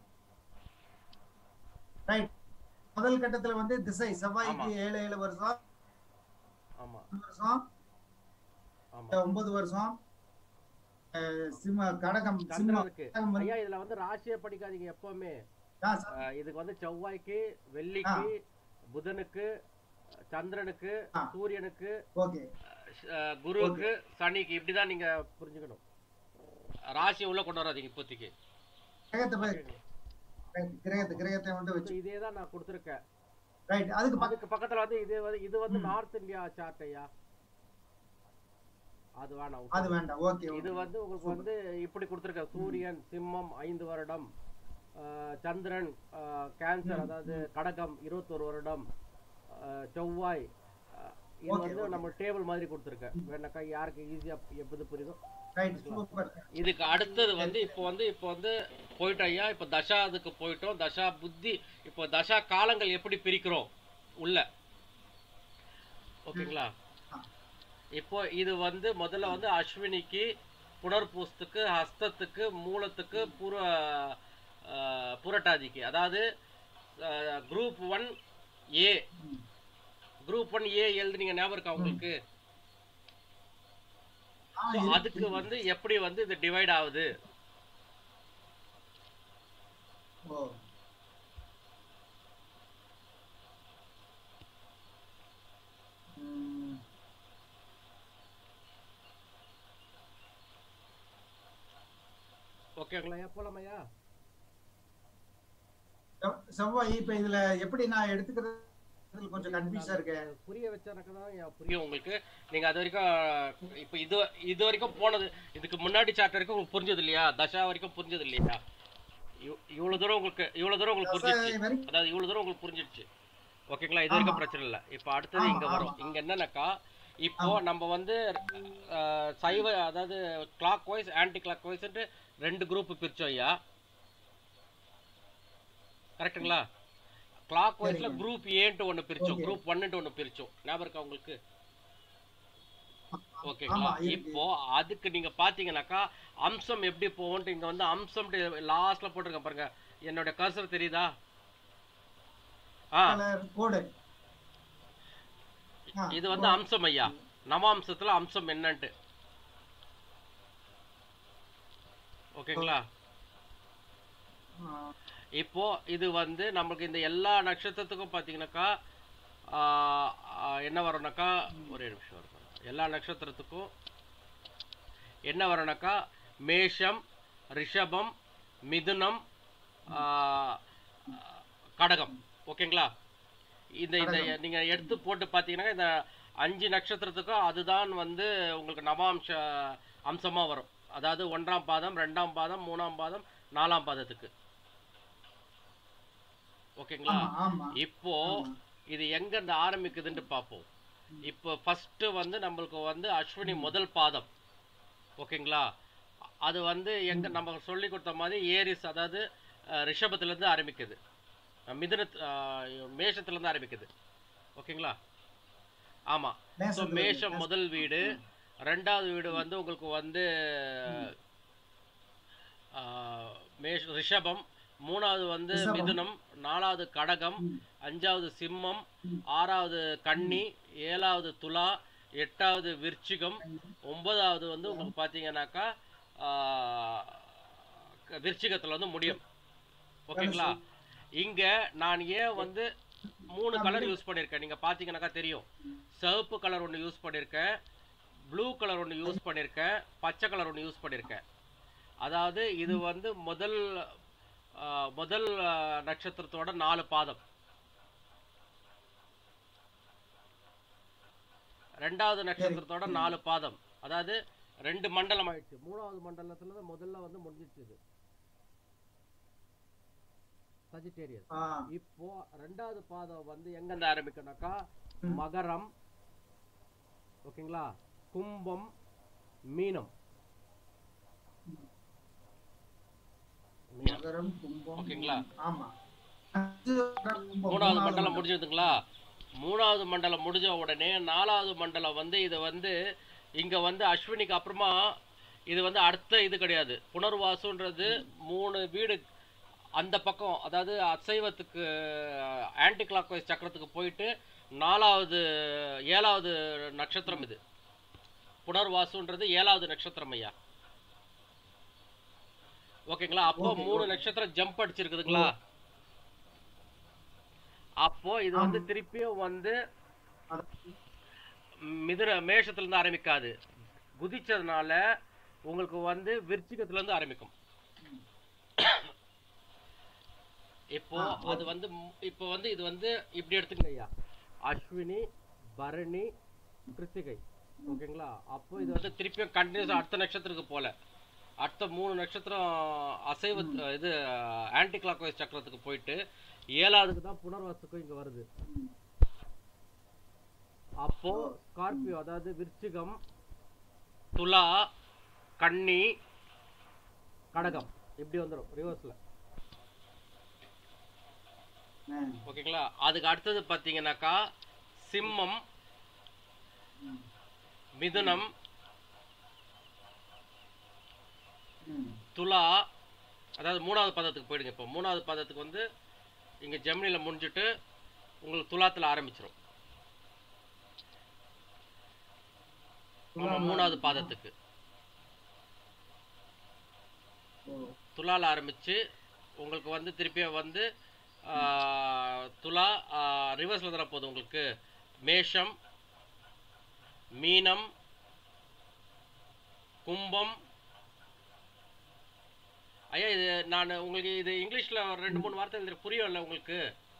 ரைட் முதல் கட்டத்துல வந்து திசை செவ்வாய்க்கு ஆமா. ஏழு ஏழு வருஷம் ஆமா மூணு வருஷம் ஆமா அஹ் ஒன்பது வருஷம் அஹ் சிம்ம கடகம் சிம்மம் சந்திரனுக்கு கடகம் வந்து- ஐயா இதுல வந்து ராசியை படிக்காதீங்க எப்பவுமே ஆ, ச- அஹ் இதுக்கு வந்து செவ்வாய்க்கு வெள்ளிக்கு புதனுக்கு சந்திரனுக்கு ஆ. சூரியனுக்கு ஓகே அஹ் குருவுக்கு சனிக்கு இப்படிதான் நீங்க புரிஞ்சுக்கணும் ராசியை உள்ள கொண்டு வராதீங்க இப்போதைக்கு கிரகத்தை போய் ரைட் கிரகத்தை கிரகத்தை மட்டும் வச்சு இதே தான் நான் கொடுத்துருக்கேன் ரைட் அதுக்கு பக்க அதுக்கு பக்கத்துல வந்து இது வந்து இது வந்து ம். நார்த் இந்தியா சார்ட் ஐயா அது வேணாம் அது வேண்டாம் ஓகே இது வந்து உங்களுக்கு Super. வந்து இப்படி கொடுத்துருக்க சூரியன் சிம்மம் ஐந்து வருடம் ஆஹ் சந்திரன் ஆஹ் கேன்சர் ம், அதாவது கடகம் இருபத்தொரு வருடம் ஆஹ் செவ்வாய் ஆஹ் இது Okay, வந்து okay. நம்ம டேபிள் மாதிரி கொடுத்துருக்கேன் வேணாக்கா யாருக்கு ஈஸியா எப்படி புரியுதோ ரைட் சூப்பர் இதுக்கு அடுத்தது வந்து இப்போ வந்து இப்போ வந்து போயிட்டோம் ஐயா இப்போ தசா அதுக்கு போயிட்டோம் தசா புத்தி இப்போ தசா காலங்கள் எப்படி பிரிக்கிறோம் உள்ள ஓகேங்களா ஆ. இப்போ இது வந்து முதல்ல வந்து அஸ்வினிக்கு புனர்பூசத்துக்கு ஹஸ்தத்துக்கு மூலத்துக்கு புற ஆஹ், புரட்டாதிக்கு அதாவது group one A group one A எழுது நீங்க ஞாபகம் இருக்கா உங்களுக்கு So, அதுக்கு வந்து எப்படி வந்து இது டிவைட் ஆகுது ஓ ம், ஓகேங்களா ஐயா போலாமா ஐயா செவ்- செவ்வாய் இப்ப இதுல எப்படி நான் எடுத்துக்கிறது கொஞ்சம் கன்ஃபியூஸா இருக்கு புரிய வச்சானக்க தான் ஐயா புரியும் உங்களுக்கு நீங்க அது வரைக்கும் இப்போ இது இது வரைக்கும் போனது இதுக்கு முன்னாடி சாப்டர் வரைக்கும் உங்களுக்கு புரிஞ்சது இல்லையா தசா வரைக்கும் புரிஞ்சது இல்லையா இவ்- இவ்வளவு தூரம் உங்களுக்கு இவ்வளவு தூரம் உங்களுக்கு புரிஞ்சிருச்சு தசை வரைக்கும் அதாவது இவ்வளவு தூரம் உங்களுக்கு புரிஞ்சிருச்சு ஓகேங்களா இது வரைக்கும் பிரச்சனை இல்லை இப்போ அடுத்தது ஆமா, இங்க வரும் ஆமா. இங்க என்னன்னாக்கா இப்போ நம்ம வந்து அஹ், சைவ அதாவது கிளாக் வைஸ் ஆன்டி கிளாக் வைஸ்ன்ட்டு ரெண்டு குரூப் பிரிச்சோம் ஐயா கரெக்ட்டுங்களா கிளாக் வைஸ்ல சரிங்க. குரூப் ஏன்ட்டு ஒன்னு பிரிச்சோம் Okay. குரூப் ஒன்னுட்டு ஒன்னு பிரிச்சோம் ஞாபகம் இருக்கா உங்களுக்கு ஆமா, ஓகேங்களா இருக்கு. இப்போ அதுக்கு நீங்க பாத்தீங்கன்னாக்கா அம்சம் எப்படி போகும்ட்டு இங்க வந்து அம்சம் லாஸ்ட்ல போட்டிருக்கேன் பாருங்க என்னோட கர்சர் தெரியுதா ஆ கலர் கோடு ஆ, இது வந்து அம்சம் ஐயா நவாம்சத்துல அம்சம் என்னன்ட்டு ஓகேங்களா ஆ, இப்போ இது வந்து நமக்கு இந்த எல்லா நட்சத்திரத்துக்கும் பார்த்தீங்கன்னாக்கா ஆ, ஆ, என்ன வரும்னாக்கா ஒரே நிமிஷம் இருக்கும் எல்லா நட்சத்திரத்துக்கும் என்ன வரும்னாக்கா மேஷம் ரிஷபம் மிதுனம் ஆ, கடகம் ஓகேங்களா இந்த இந்த கடகம். நீங்க எடுத்து போட்டு பார்த்தீங்கன்னா இந்த அஞ்சு நட்சத்திரத்துக்கும் அதுதான் வந்து உங்களுக்கு நவாம்ச அம்சமா வரும் அதாவது ஒன்றாம் பாதம் ரெண்டாம் பாதம் மூணாம் பாதம் நாலாம் பாதத்துக்கு ஓகேங்களா ஆமா ஆமா இப்போ ஆமா. இது எங்க இருந்து ஆரம்பிக்குதுன்னு பார்ப்போம் இப்போ ஃபர்ஸ்ட் வந்து நம்மளுக்கு வந்து அஸ்வினி முதல் பாதம் ஓகேங்களா அது வந்து எங்க நம்ம சொல்லி கொடுத்த மாதிரி ஏரிஸ் அதாவது அஹ், ரிஷபத்துல இருந்து ஆரம்பிக்குது அஹ், மிதுன அஹ், மேஷத்துல இருந்து ஆரம்பிக்குது ஓகேங்களா ஆமா ஸோ மேசத்துல மேஷம் இருக்கு. முதல் வீடு ரெண்டாவது வீடு வந்து உங்களுக்கு வந்து ஆஹ், மேஷ ரிஷபம் மூணாவது வந்து ரிஷபம். மிதுனம் நாலாவது கடகம் ம். அஞ்சாவது சிம்மம் ம். ஆறாவது கன்னி ஏழாவது துலா எட்டாவது விருச்சிகம் ஒன்பதாவது வந்து உங்களுக்கு பார்த்தீங்கன்னாக்கா ஆஹ், க- விருச்சிகத்துல வந்து முடியும் ஓகேங்களா இங்க நான் ஏன் வந்து மூணு கலர் யூஸ் பண்ணியிருக்கேன் நீங்க பார்த்தீங்கன்னாக்கா தெரியும் சிவப்பு கலர் ஒன்று யூஸ் பண்ணியிருக்கேன் ப்ளூ கலர் ஒன்று யூஸ் பண்ணியிருக்கேன் பச்சை கலர் ஒன்று யூஸ் பண்ணியிருக்கேன் அதாவது இது வந்து முதல் ஆ, முதல் ஆ, நட்சத்திரத்தோட நாலு பாதம் ரெண்டாவது நட்சத்திரத்தோட நாலு பாதம் அதாவது ரெண்டு மண்டலம் ஆயிடுச்சு மூணாவது மண்டலத்துல தான் முதல்ல வந்து முடிஞ்சிச்சு இது சஜிடேரியஸ் ஆ இப்போ ரெண்டாவது பாதம் வந்து எங்கிருந்து ஆரம்பிக்கணும்னாக்கா ம். மகரம் ஓகேங்களா கும்பம் மீனம் மீனம் மகரம் கும்பம் ஓகேங்களா? ஆமா அஞ்சு மகரம், கும்பம், மூணாவது மண்டலம் முடிஞ்சதுங்களா மூணாவது மண்டலம் முடிஞ்ச உடனே நாலாவது மண்டலம் வந்து இது வந்து இங்க வந்து அஸ்வினிக்கு அப்புறமா இது வந்து அடுத்த இது கிடையாது புனர்வாசுன்றது மூணு வீடு அந்த பக்கம் அதாவது அசைவத்துக்கு ஆன்டி கிளாக் வைஸ் சக்கரத்துக்கு போயிட்டு நாலாவது ஏழாவது நட்சத்திரம் இது புனர்வாசுன்றது ஏழாவது நட்சத்திரம் ஐயா ஓகேங்களா அப்போ Okay, மூணு okay. நட்சத்திரம் ஜம்ப் அடிச்சிருக்குதுங்களா அப்போ இது வந்து ஆமா. திருப்பியும் வந்து அது- மிதுன மேஷத்துல இருந்து ஆரம்பிக்காது குதிச்சதுனால உங்களுக்கு வந்து விருச்சிகத்துல இருந்து ஆரம்பிக்கும் இப்போ ஆ, அது வந்து ம்- இப்போ வந்து இது வந்து இப்படி எடுத்துக்கங்க ஐயா அஸ்வினி பரணி கிருத்திகை ஓகேங்களா அப்போ இது வந்து திருப்பியும் கண்டினியூஸ் அடுத்த நட்சத்திரத்துக்கு போல அடுத்த மூணு நட்சத்திரம் அசைவ இது ஆன்டி கிளாக் வைஸ் சக்கரத்துக்கு போயிட்டு ஏழாவதுக்கு தான் புனர்வாசுக்கும் இங்க வருது ம். அப்போ ஸ்கார்பியோ அதாவது விருச்சிகம் துலா கன்னி கடகம் இப்படி வந்துடும் ரிவர்ஸ்ல ஆ, ஓகேங்களா அதுக்கு அடுத்தது பார்த்தீங்கன்னாக்கா சிம்மம் ம். மிதுனம் ம். துலா அதாவது மூணாவது பதத்துக்கு போயிடுங்க இப்போ மூணாவது பதத்துக்கு வந்து இங்க ஜெமினில முடிஞ்சிட்டு உங்களுக்கு துலாத்துல ஆரம்பிச்சிரும் ஆமா மூணாவது பாதத்துக்கு ஓ, துலால ஆரம்பிச்சு உங்களுக்கு வந்து திருப்பியும் வந்து ஆஹ், துலா ரிவர்ஸ்ல தானே போகுது உங்களுக்கு மேஷம் மீனம் கும்பம் ஐயா இது நான் உங்களுக்கு இது இங்கிலீஷ்ல ஒரு ரெண்டு மூணு வார்த்தை எழுதி புரியல உங்களுக்கு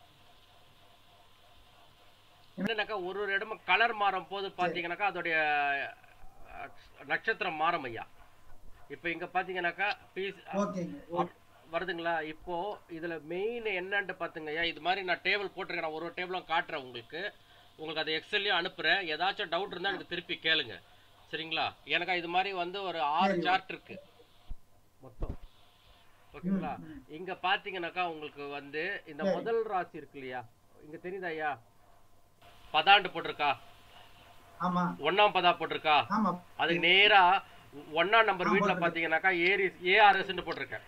என்னன்னாக்கா ஒரு ஒரு இடமும் கலர் மாறும் போது பார்த்தீங்கன்னாக்கா அதோடைய அஹ், நட்சத்திரம் மாறும் ஐயா இப்போ இங்க பார்த்தீங்கன்னாக்கா பீஸ் ஓகேங்க ஓ- வருதுங்களா இப்போ இதுல மெயின் என்னன்ட்டு பாத்துங்கய்யா இது மாதிரி நான் டேபிள் போட்டிருக்கேன் நான் ஒரு ஒரு டேபிளும் காட்டுறேன் உங்களுக்கு உங்களுக்கு அதை எக்ஸல்லையும் அனுப்புறேன் ஏதாச்சும் டவுட் இருந்தா எனக்கு திருப்பி கேளுங்க சரிங்களா எனக்கு இது மாதிரி வந்து ஒரு ஆறு சரி. சார்ட் இருக்கு மொத்தம் ஓகேங்களா ம், ம். இங்க பாத்தீங்கன்னாக்கா உங்களுக்கு வந்து இந்த சரி. முதல் ராசி இருக்கு இல்லையா இங்க தெரியுதா ஐயா பதாண்டு போட்டிருக்கா ஆமா ஒண்ணாம் பதா போட்டிருக்கா ஆமா அதுக்கு நேரா ஒண்ணாம் நம்பர் ஆ, வீட்ல போட்டிருக்கு. பாத்தீங்கன்னாக்கா ஏரி ஏஆர்எஸ் போட்டிருக்கேன்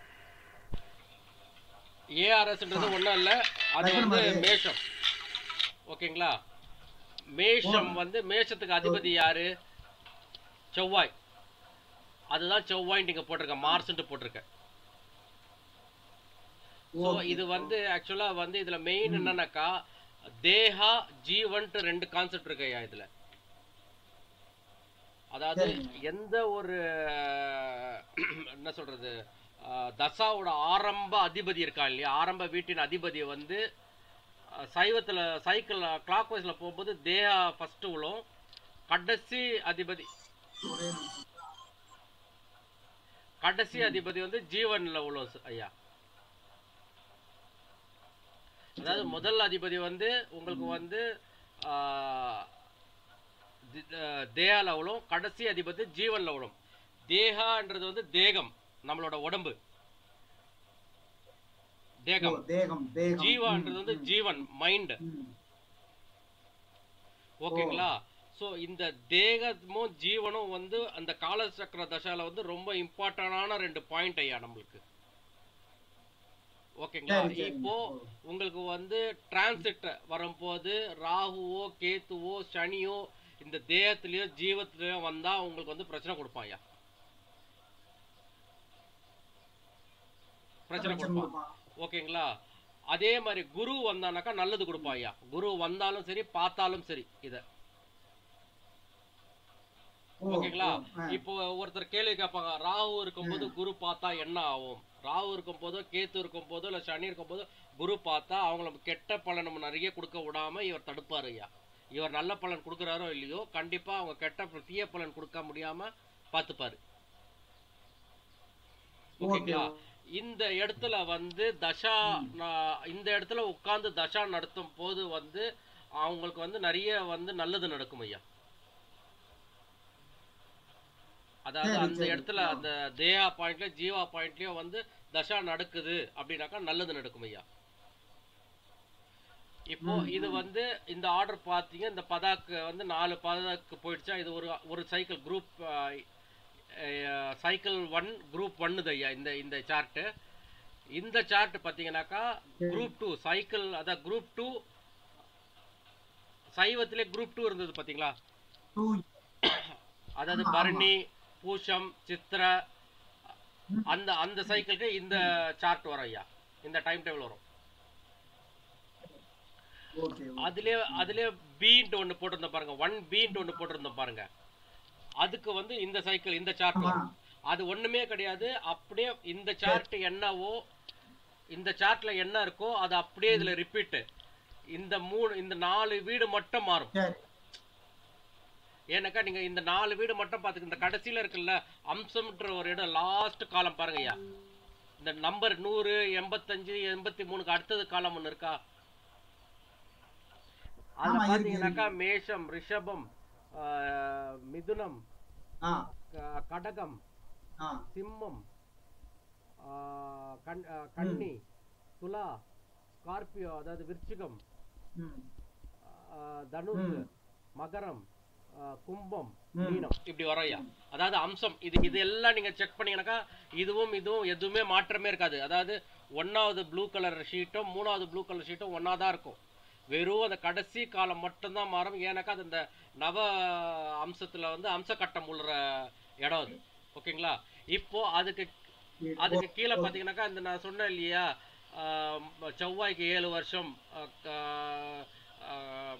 ஏஆர்எஸ்ன்றது ஒண்ணும் இல்ல அது லக்னம் வந்து அது. மேஷம் ஓகேங்களா மேஷம் வந்து மேஷத்துக்கு அதிபதி யாரு செவ்வாய் அதுதான் செவ்வாய் நீங்க போட்டிருக்க மார்ஸ்ன்ட்டு போட்டிருக்கேன் ஸோ ஓகே. இது வந்து ஆக்சுவலா வந்து இதுல மெயின் என்னன்னாக்கா தேஹா ஜீவன்ட்டு ரெண்டு கான்செப்ட் இருக்கு ஐயா இதுல அதாவது சரிங்க. எந்த ஒரு என்ன சொல்றது அஹ், தசாவோட ஆரம்ப அதிபதி இருக்கா இல்லையா ஆரம்ப வீட்டின் அதிபதி வந்து அஹ், சைவத்துல சைக்கிள் கிளாக் வைஸ்ல போகும்போது தேஹா ஃபர்ஸ்ட் விழும் கடைசி அதிபதி ஒரே நிமிஷம். கடைசி அதிபதி வந்து ஜீவன்ல விழும் ச- ஐயா அதாவது முதல் அதிபதி வந்து உங்களுக்கு வந்து ஆஹ், தி- அஹ், தேகால விழும் கடைசி அதிபதி ஜீவன்ல விழும் தேகான்றது வந்து தேகம் நம்மளோட உடம்பு ஓ, தேகம் தேகம் தேகம் ஜீவான்றது வந்து ம், ஜீவன் மைண்ட் ம். ஓகேங்களா சோ இந்த தேகமும் ஜீவனும் வந்து அந்த காலசக்கர தசால வந்து ரொம்ப இம்பார்ட்டன்டான ரெண்டு பாயிண்ட் ஐயா நம்மளுக்கு ஓகேங்களா சரி, சரிங்க. இப்போ உங்களுக்கு வந்து டிரான்சிட் வரும்போது ராகுவோ கேத்துவோ சனியோ இந்த தேகத்திலயோ ஜீவத்திலயோ வந்தா உங்களுக்கு வந்து பிரச்சனை கொடுப்பான் ஐயா பிரச்சனை பிரச்சனை கொடுப்பான் கொடுப்பான். ஓகேங்களா அதே மாதிரி குரு வந்தானாக்கா நல்லது கொடுப்பான் ஐயா குரு வந்தாலும் சரி பார்த்தாலும் சரி இத ஓ, ஓகேங்களா ஓ, ஆ. இப்போ ஒருத்தர் கேள்வி கேட்பாங்க ராகு இருக்கும்போது குரு பார்த்தா என்ன ஆகும் ராகு இருக்கும் போதோ கேத்து இருக்கும் போதோ இல்ல சனி இருக்கும் போதோ குரு பார்த்தா அவங்கள கெட்ட பலன் நம்ம நிறைய கொடுக்க விடாம இவர் தடுப்பாரு ஐயா இவர் நல்ல பலன் கொடுக்குறாரோ இல்லையோ கண்டிப்பா அவங்க கெட்ட ப- தீய பலன் கொடுக்க முடியாம பார்த்துப்பாரு ஓகே ஓகேங்களா இந்த இடத்துல வந்து தசா நான் இந்த இடத்துல உட்கார்ந்து தசா நடத்தும் போது வந்து அவங்களுக்கு வந்து நிறைய வந்து நல்லது நடக்கும் ஐயா அதாவது சரி, அந்த சரி. இடத்துல ஆ. அந்த தேயா பாயிண்ட்ல ஜீவா பாயிண்ட்லயும் வந்து தசா நடக்குது அப்படின்னாக்கா நல்லது நடக்கும் ஐயா இப்போ ம், இது ம். வந்து இந்த ஆர்டர் பார்த்தீங்க இந்த பதாக்கு வந்து நாலு பதாக்கு போயிடுச்சா இது ஒரு ஒரு cycle group cycle one group ஒன்னுது ஐயா இந்த இந்த சார்ட்டு இந்த சார்ட் பார்த்தீங்கன்னாக்கா சரி. குரூப் டூ சைக்கிள் அதான் குரூப் டூ சைவத்திலே குரூப் டூ இருந்தது பார்த்தீங்களா டூ அதாவது ஆமா, ஆமா. பரணி பூஷம் சித்திர ம். அந்த அந்த சைக்கிளுக்கு இந்த சார்ட் வரும் ஐயா இந்த டைம் டேபிள் வரும் ஓகே அதுலயே அதுலயே பீன்ட்டு ஒன்று போட்டிருந்தோம் பாருங்க ஒன் பீன்ட்டு ஒன்று போட்டிருந்தோம் பாருங்க அதுக்கு வந்து இந்த சைக்கிள் இந்த சார்ட் ஆமா வரும் அது ஒண்ணுமே கிடையாது அப்படியே இந்த சார்ட் என்னவோ இந்த சார்ட்ல என்ன இருக்கோ அது அப்படியே இதுல ரிப்பீட் இந்த மூணு இந்த நாலு வீடு மட்டும் மாறும் சரி ஏன்னாக்கா நீங்க இந்த நாலு வீடு மட்டும் பாத்துக்க இந்த கடைசியில இருக்குல்ல அம்சம்ன்ற ஒரு இடம் லாஸ்ட் காலம் பாருங்க ஐயா இந்த நம்பர் நூறு எண்பத்தஞ்சு எண்பத்தி மூணுக்கு அடுத்தது காலம் ஒண்ணு இருக்கா அதுல ஆமா, இருக்கு, பாத்தீங்கன்னாக்கா மேஷம் ரிஷபம் ஆஹ், மிதுனம் ஆ க- கடகம் ஆ சிம்மம் ஆஹ், கண் ஆஹ், கன்னி துலா ஸ்கார்பியோ அதாவது விருச்சிகம் ம் ஆஹ், தனுஷ் ம். மகரம் ஆஹ், கும்பம் ம். மீனம் இப்படி வரையா அதாவது அம்சம் இது இது எல்லாம் நீங்க செக் பண்ணீங்கன்னாக்கா இதுவும் இதுவும் எதுவுமே மாற்றமே இருக்காது அதாவது ஒன்னாவது ப்ளூ கலர் ஷீட்டும் மூணாவது ப்ளூ கலர் ஷீட்டும் ஒண்ணா தான் இருக்கும் வெறும் அந்த கடைசி காலம் மட்டும்தான் மாறும் ஏன்னாக்கா அது இந்த நவ அம்சத்துல வந்து அம்ச கட்டம் உள்ள இடம் அது ஓகேங்களா இப்போ அதுக்கு அதுக்கு கீழே பார்த்தீங்கன்னாக்கா இந்த நான் சொன்னேன் இல்லையா ஆஹ் செவ்வாய்க்கு ஏழு வருஷம் ஆஹ் க- ஆஹ்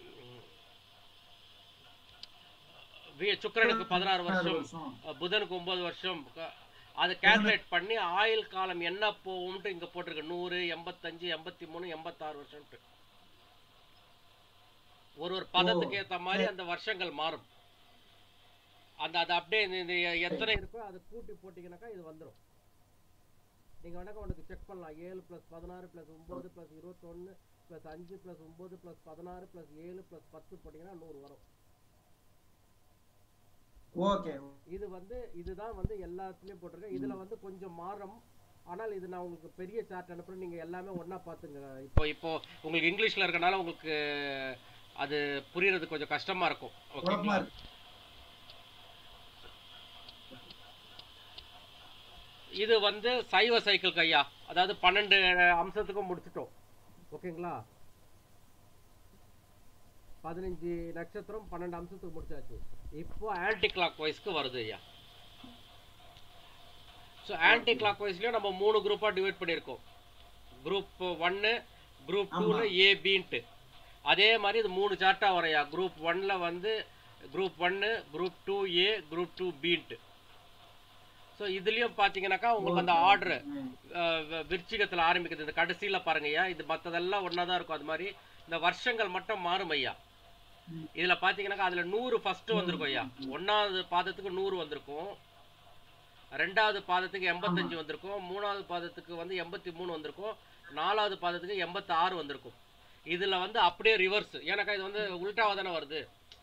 வி- சுக்கிரனுக்கு பதினாறு வருஷம் வருஷம் அஹ் புதனுக்கு ஒன்பது வருஷம் க- அதை கால்குலேட் பண்ணி ஆயுள் காலம் என்ன போகும்ட்டு இங்க போட்டிருக்கு நூறு எண்பத்தஞ்சு எண்பத்தி மூணு எண்பத்தாறு வருஷம்ட்டு ஒரு ஒரு பதத்துக்கு ஏத்த மாதிரி அந்த வருஷங்கள் மாறும் அந்த அது அப்படியே இந்த- இந்த எத்தனை இருக்கோ அதை கூட்டி போட்டீங்கன்னாக்கா இது வந்துரும் நீங்க வேணாக்கா உனக்கு செக் பண்ணலாம் ஏழு பிளஸ் பதினாறு பிளஸ் ஒன்பது பிளஸ் இருபத்தொன்னு பிளஸ் அஞ்சு பிளஸ் ஒன்பது பிளஸ் பதினாறு பிளஸ் ஏழு பிளஸ் பத்து போட்டீங்கன்னா நூறு வரும் ஓகே இது வந்து இதுதான் வந்து எல்லாத்துலயும் போட்டிருக்கேன் இதுல வந்து கொஞ்சம் மாறும் ஆனால் இது நான் உங்களுக்கு பெரிய சார்ட் அனுப்புறேன் நீங்க எல்லாமே ஒண்ணா பாத்துங்க இப்போ இப்போ உங்களுக்கு இங்கிலீஷ்ல இருக்கனால உங்களுக்கு அது புரியறது கொஞ்சம் கஷ்டமா இருக்கும் குழப்பமா ஓகேங்களா இருக்கு இது வந்து சைவ சைக்கிள் கையா அதாவது பன்னெண்டு அம்சத்துக்கும் முடிச்சிட்டோம் ஓகேங்களா பதினஞ்சு நட்சத்திரம் பன்னெண்டு அம்சத்துக்கு முடிச்சாச்சு இப்போ ஆன்டி கிளாக் வைஸ்க்கு வருது ஐயா ஸோ ஆன்டி கிளாக் வைஸ்லயும் நம்ம மூணு குரூப்பா டிவைட் பண்ணியிருக்கோம் குரூப் ஒன்னு குரூப் ஆமா. டூல ஏ பின்ட்டு அதே மாதிரி இது மூணு சார்ட்டா வரையா குரூப் ஒன்ல வந்து குரூப் ஒன்னு group two A group two பின்ட்டு ஸோ இதுலயும் பாத்தீங்கன்னாக்கா உங்களுக்கு அந்த ஆர்டர் ம். விருச்சிகத்துல ஆரம்பிக்குது இந்த கடைசியில பாருங்க ஐயா இது மத்ததெல்லாம் ஒண்ணா தான் இருக்கும் அது மாதிரி இந்த வருஷங்கள் மட்டும் மாறும் ஐயா ம். இதுல பாத்தீங்கன்னாக்கா அதுல நூறு ஃபர்ஸ்ட் வந்திருக்கும் ஐயா ஒன்னாவது பாதத்துக்கு நூறு வந்திருக்கும் ரெண்டாவது பாதத்துக்கு எண்பத்தஞ்சு வந்திருக்கும் மூணாவது பாதத்துக்கு வந்து எண்பத்தி மூணு வந்திருக்கும் நாலாவது பாதத்துக்கு எண்பத்தி ஆறு வந்திருக்கும் இதுல வந்து அப்படியே ரிவர்ஸ் ஏன்னாக்கா இது வந்து உல்டாவா தானே வருது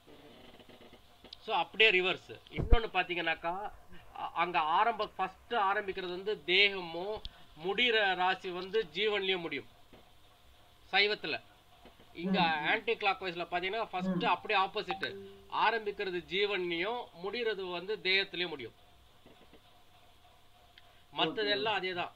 ஸோ அப்படியே ரிவர்ஸ் இன்னொன்னு பாத்தீங்கன்னாக்கா அ- அங்க ஆரம்ப ஃபர்ஸ்ட் ஆரம்பிக்கிறது வந்து தேகமும் முடிகிற ராசி வந்து ஜீவன்லயும் முடியும் சைவத்துல இங்க ஆன்டி கிளாக் வைஸ்ல பாத்தீங்கன்னா ஃபர்ஸ்ட் அப்படியே ஆப்போசிட் ஆரம்பிக்கிறது ஜீவன்லயும் முடிகிறது வந்து தேகத்திலயும் முடியும் மத்தது எல்லாம் அதேதான்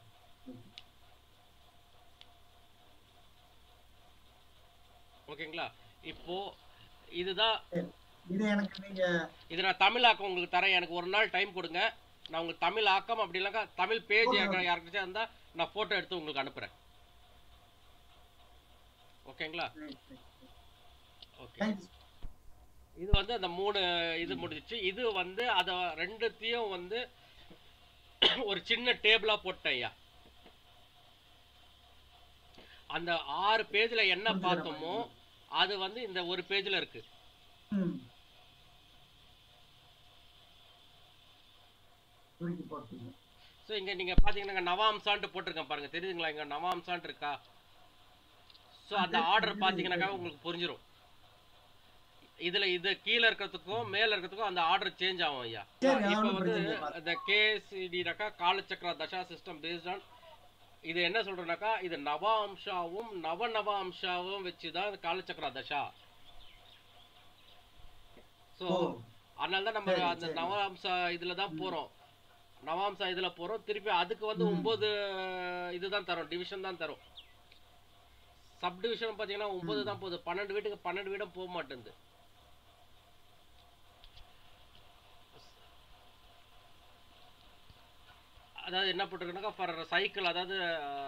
ஓகேங்களா இப்போ இதுதான் சரி. இது எனக்கு நீங்க இது நான் தமிழ் ஆக்கம் உங்களுக்கு தரேன் எனக்கு ஒரு நாள் டைம் கொடுங்க நான் உங்களுக்கு தமிழ் ஆக்கம் அப்படி இல்லைக்கா தமிழ் பேஜ் Okay, okay. யாருக்கிட்ட இருந்தா நான் போட்டோ எடுத்து உங்களுக்கு அனுப்புறேன் ஓகேங்களா ஓகே தேங்க்ஸ் இது வந்து அந்த மூணு இது முடிஞ்சிச்சு இது வந்து அத ரெண்டுத்தையும் வந்து ஒரு சின்ன டேபிளா போட்டேன் ஐயா அந்த ஆறு பேஜ்ல என்ன புரிஞ்சுக்கிறேன் பார்த்தோமோ அது வந்து இந்த ஒரு பேஜ்ல இருக்கு ம் சுருக்கி போட்டுங்க ஸோ இங்க நீங்க பாத்தீங்கன்னா இங்க நவாம்சான்ட்டு போட்டிருக்கேன் பாருங்க தெரியுதுங்களா இங்க நவாம்சான்ட்டு இருக்கா ஸோ அந்த ஆர்டர் பாத்தீங்கன்னாக்கா உங்களுக்கு புரிஞ்சிடும் இதுல இது கீழே இருக்கிறதுக்கும் மேல இருக்கிறதுக்கும் அந்த ஆர்டர் சேஞ்ச் ஆகும் ஐயா சரி, இப்போ ஒண்ணும் வந்து பிரச்சனை இல்ல. இந்த கேசிடினாக்கா காலச்சக்கர தசா சிஸ்டம் பேஸ்ட் ஆன் இது என்ன சொல்றேன்னாக்கா இது நவ அம்சாவும் நவ நவ அம்சாவும் வச்சுதான் இந்த காலச்சக்கர தசா ஸோ ஓ அதனால தான் நம்ம சரி, அந்த சரி. நவாம்சா இதுல தான் போறோம் நவாம்சா இதுல போறோம் திருப்பி அதுக்கு வந்து ம். ஒன்பது இதுதான் தரும் டிவிஷன் தான் தரும் சப் டிவிஷன் பாத்தீங்கன்னா ஒன்பது ம். தான் போகுது பன்னெண்டு வீட்டுக்கு பன்னெண்டு வீடும் போக மாட்டேங்குது அதாவது என்ன போட்டிருக்குனாக்கா ஃபார் சைக்கிள் அதாவது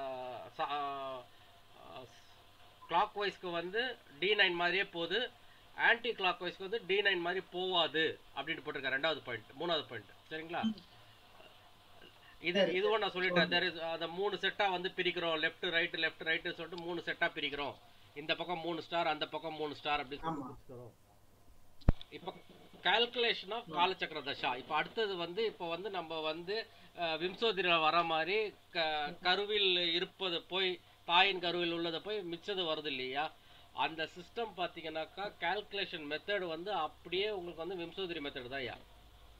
கிளாக் வைஸ்க்கு வந்து டி நைன் மாதிரியே போகுது ஆன்டி கிளாக் வைஸ்க்கு வந்து டி நைன் மாதிரி போவாது அப்படின்னு போட்டிருக்கேன் ரெண்டாவது பாயிண்ட் மூணாவது பாயிண்ட் சரிங்களா இது சரி, இதுவும் நான் சொல்லிட்டேன் there is- அந்த மூணு செட்டா வந்து பிரிக்கிறோம் லெஃப்ட் ரைட் லெஃப்ட் ரைட் சொல்லிட்டு மூணு செட்டா பிரிக்கிறோம் இந்த பக்கம் மூணு ஸ்டார் அந்த பக்கம் மூணு ஸ்டார் அப்படின்னு சொல்லி ஆமா. பிரிச்சுக்கிறோம் இப்போ கால்குலேஷன் ஆஃப் காலச்சக்கர தசா இப்போ அடுத்தது வந்து இப்போ வந்து நம்ம வந்து அஹ், விம்சோதிரில வர மாதிரி க கருவில் இருப்பது போய் தாயின் கருவில் உள்ளதை போய் மிச்சது வருது இல்லையா அந்த சிஸ்டம் பார்த்தீங்கன்னாக்கா கால்குலேஷன் மெத்தட் வந்து அப்படியே உங்களுக்கு வந்து விம்சோதிரி மெத்தட் தான் யா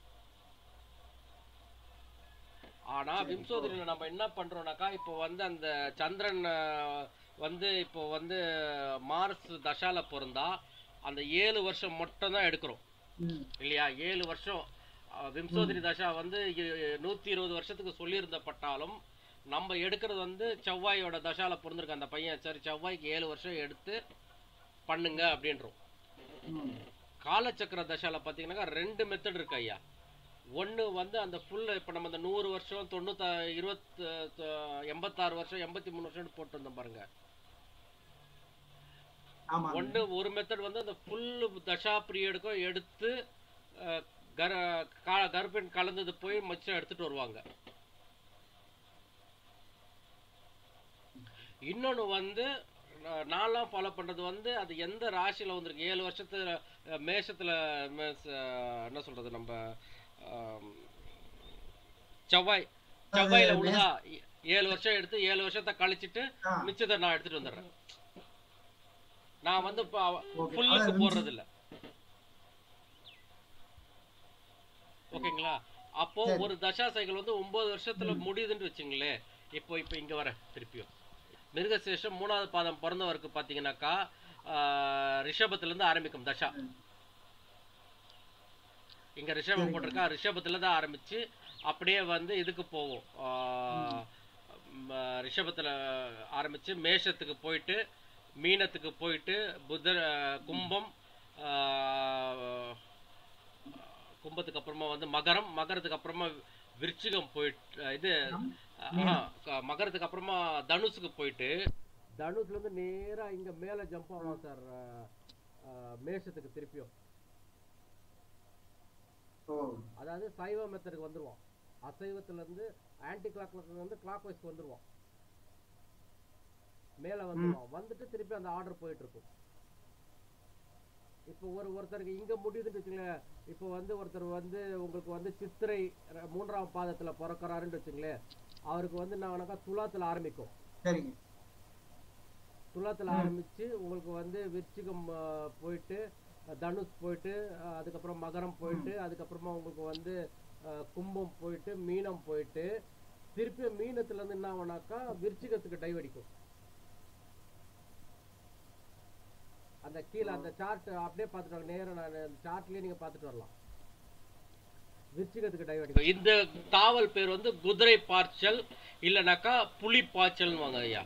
ஆனா சரி, விம்சோதரியில நம்ம என்ன பண்றோம்னாக்கா இப்போ வந்து அந்த சந்திரன் அஹ், வந்து இப்போ வந்து மார்ஸ் தசால பிறந்தா அந்த ஏழு வருஷம் மட்டும் தான் எடுக்கிறோம் ம் இல்லையா ஏழு வருஷம் அஹ், விம்சோதரி தசா வந்து இ- நூத்தி இருபது வருஷத்துக்கு சொல்லியிருந்தப்பட்டாலும் நம்ம எடுக்கிறது வந்து செவ்வாயோட தசால பிறந்திருக்க அந்த பையன் சரி செவ்வாய்க்கு ஏழு வருஷம் எடுத்து பண்ணுங்க அப்படின்றோம் ம் காலச்சக்கர தசால பார்த்தீங்கன்னாக்கா ரெண்டு மெத்தட் இருக்கு ஐயா ஒன்று வந்து அந்த ஃபுல் இப்போ நம்ம அந்த நூறு வருஷம் தொண்ணூத்தா இருபத்து தொ- எண்பத்தாறு வருஷம் எண்பத்தி மூணு வருஷம் போட்டு வந்தோம் பாருங்க ஆமாங்க ஒன்று ஒரு மெத்தட் வந்து அந்த ஃபுல் தசா பீரியடுக்கும் எடுத்து அஹ், கர கா- கர்ப்பிணி கலந்தது போய் மிச்சம் எடுத்துட்டு வருவாங்க இன்னொன்று வந்து நா- நான்லாம் ஃபாலோ பண்றது வந்து அது எந்த ராசியில வந்திருக்கு ஏழு வருஷத்துல அஹ், மேஷத்துல மேஷ- என்ன சொல்றது நம்ம ஆம், செவ்வாய் செவ்வாயில அது உள்ளதா ஏ- ஏழு வருஷம் எடுத்து ஏழு வருஷத்தை கழிச்சிட்டு ஆ. மிச்சத்தை நான் எடுத்துட்டு வந்துடுறேன் நான் வந்து Okay. ஃபுல்லுக்கு அதாவது போடுறது இல்ல ஓகேங்களா அப்போ சரி. ஒரு தசா சைக்கிள் வந்து ஒன்பது வருஷத்துல முடியுதுன்னு வச்சுங்களேன் இப்போ இப்போ இங்க வர திருப்பியும் மிருகசேஷம் மூணாவது பாதம் பிறந்தவருக்கு பாத்தீங்கன்னாக்கா ஆஹ், ரிஷபத்துல இருந்து ஆரம்பிக்கும் தசா ம். இங்க ரிஷபம் சரிங்க. போட்டிருக்கா ரிஷபத்துல தான் ஆரம்பிச்சு அப்படியே வந்து இதுக்கு போவோம் ஆஹ், ம, ரிஷபத்துல ஆரம்பிச்சு மேஷத்துக்கு போயிட்டு மீனத்துக்கு போயிட்டு புதர் ஆஹ், கும்பம் ஆஹ், கும்பத்துக்கு அப்புறமா வந்து மகரம் மகரத்துக்கு அப்புறமா விருச்சிகம் போயிட்டு இது ஆஹா, க- மகரத்துக்கு அப்புறமா தனுஷுக்கு போயிட்டு தனுஷ்ல இருந்து நேரா இங்க மேல ஜம்ப் ஆகும் சார் மேஷத்துக்கு திருப்பியும் ஓ அதாவது சைவ மெத்தடுக்கு வந்துருவோம் அசைவத்துல இருந்து ஆன்டி கிளாக் வந்து கிளாக் வைஸ்க்கு வந்துருவோம் மேல வந்துருவோம் வந்துட்டு திருப்பி அந்த ஆர்டர் போயிட்டு இருக்கும் இப்போ ஒரு ஒருத்தருக்கு இங்க முடியுதுன்னு வச்சுங்களேன் இப்போ வந்து ஒருத்தர் வந்து உங்களுக்கு வந்து சித்திரை ர- மூன்றாம் பாதத்துல பிறக்கறாருன்னு வச்சுங்களேன் அவருக்கு வந்து நான் துலாத்துல ஆரம்பிக்கும் சரிங்க துலாத்துல ஆரம்பிச்சு உங்களுக்கு வந்து விருச்சிகம் ஆ, போயிட்டு அ, தனுஷ் போயிட்டு அ, அதுக்கப்புறம் மகரம் போயிட்டு அதுக்கப்புறமா உங்களுக்கு வந்து அ, கும்பம் போயிட்டு மீனம் போயிட்டு திருப்பி மீனத்துல இருந்து என்ன ஆகும்னாக்கா விருச்சிகத்துக்கு டைவ் அடிக்கும் அந்த கீழே அந்த சார்ட் அப்படியே பார்த்துட்டு வாங்க நேரா நான் அந்த சார்ட்லயே நீங்க பார்த்துட்டு வரலாம் விருச்சிகத்துக்கு டைவ் அடிக்கும் இந்த தாவல் பேர் வந்து குதிரை பாய்ச்சல் இல்லைனாக்கா புலி பாய்ச்சல்னு வாங்க ஐயா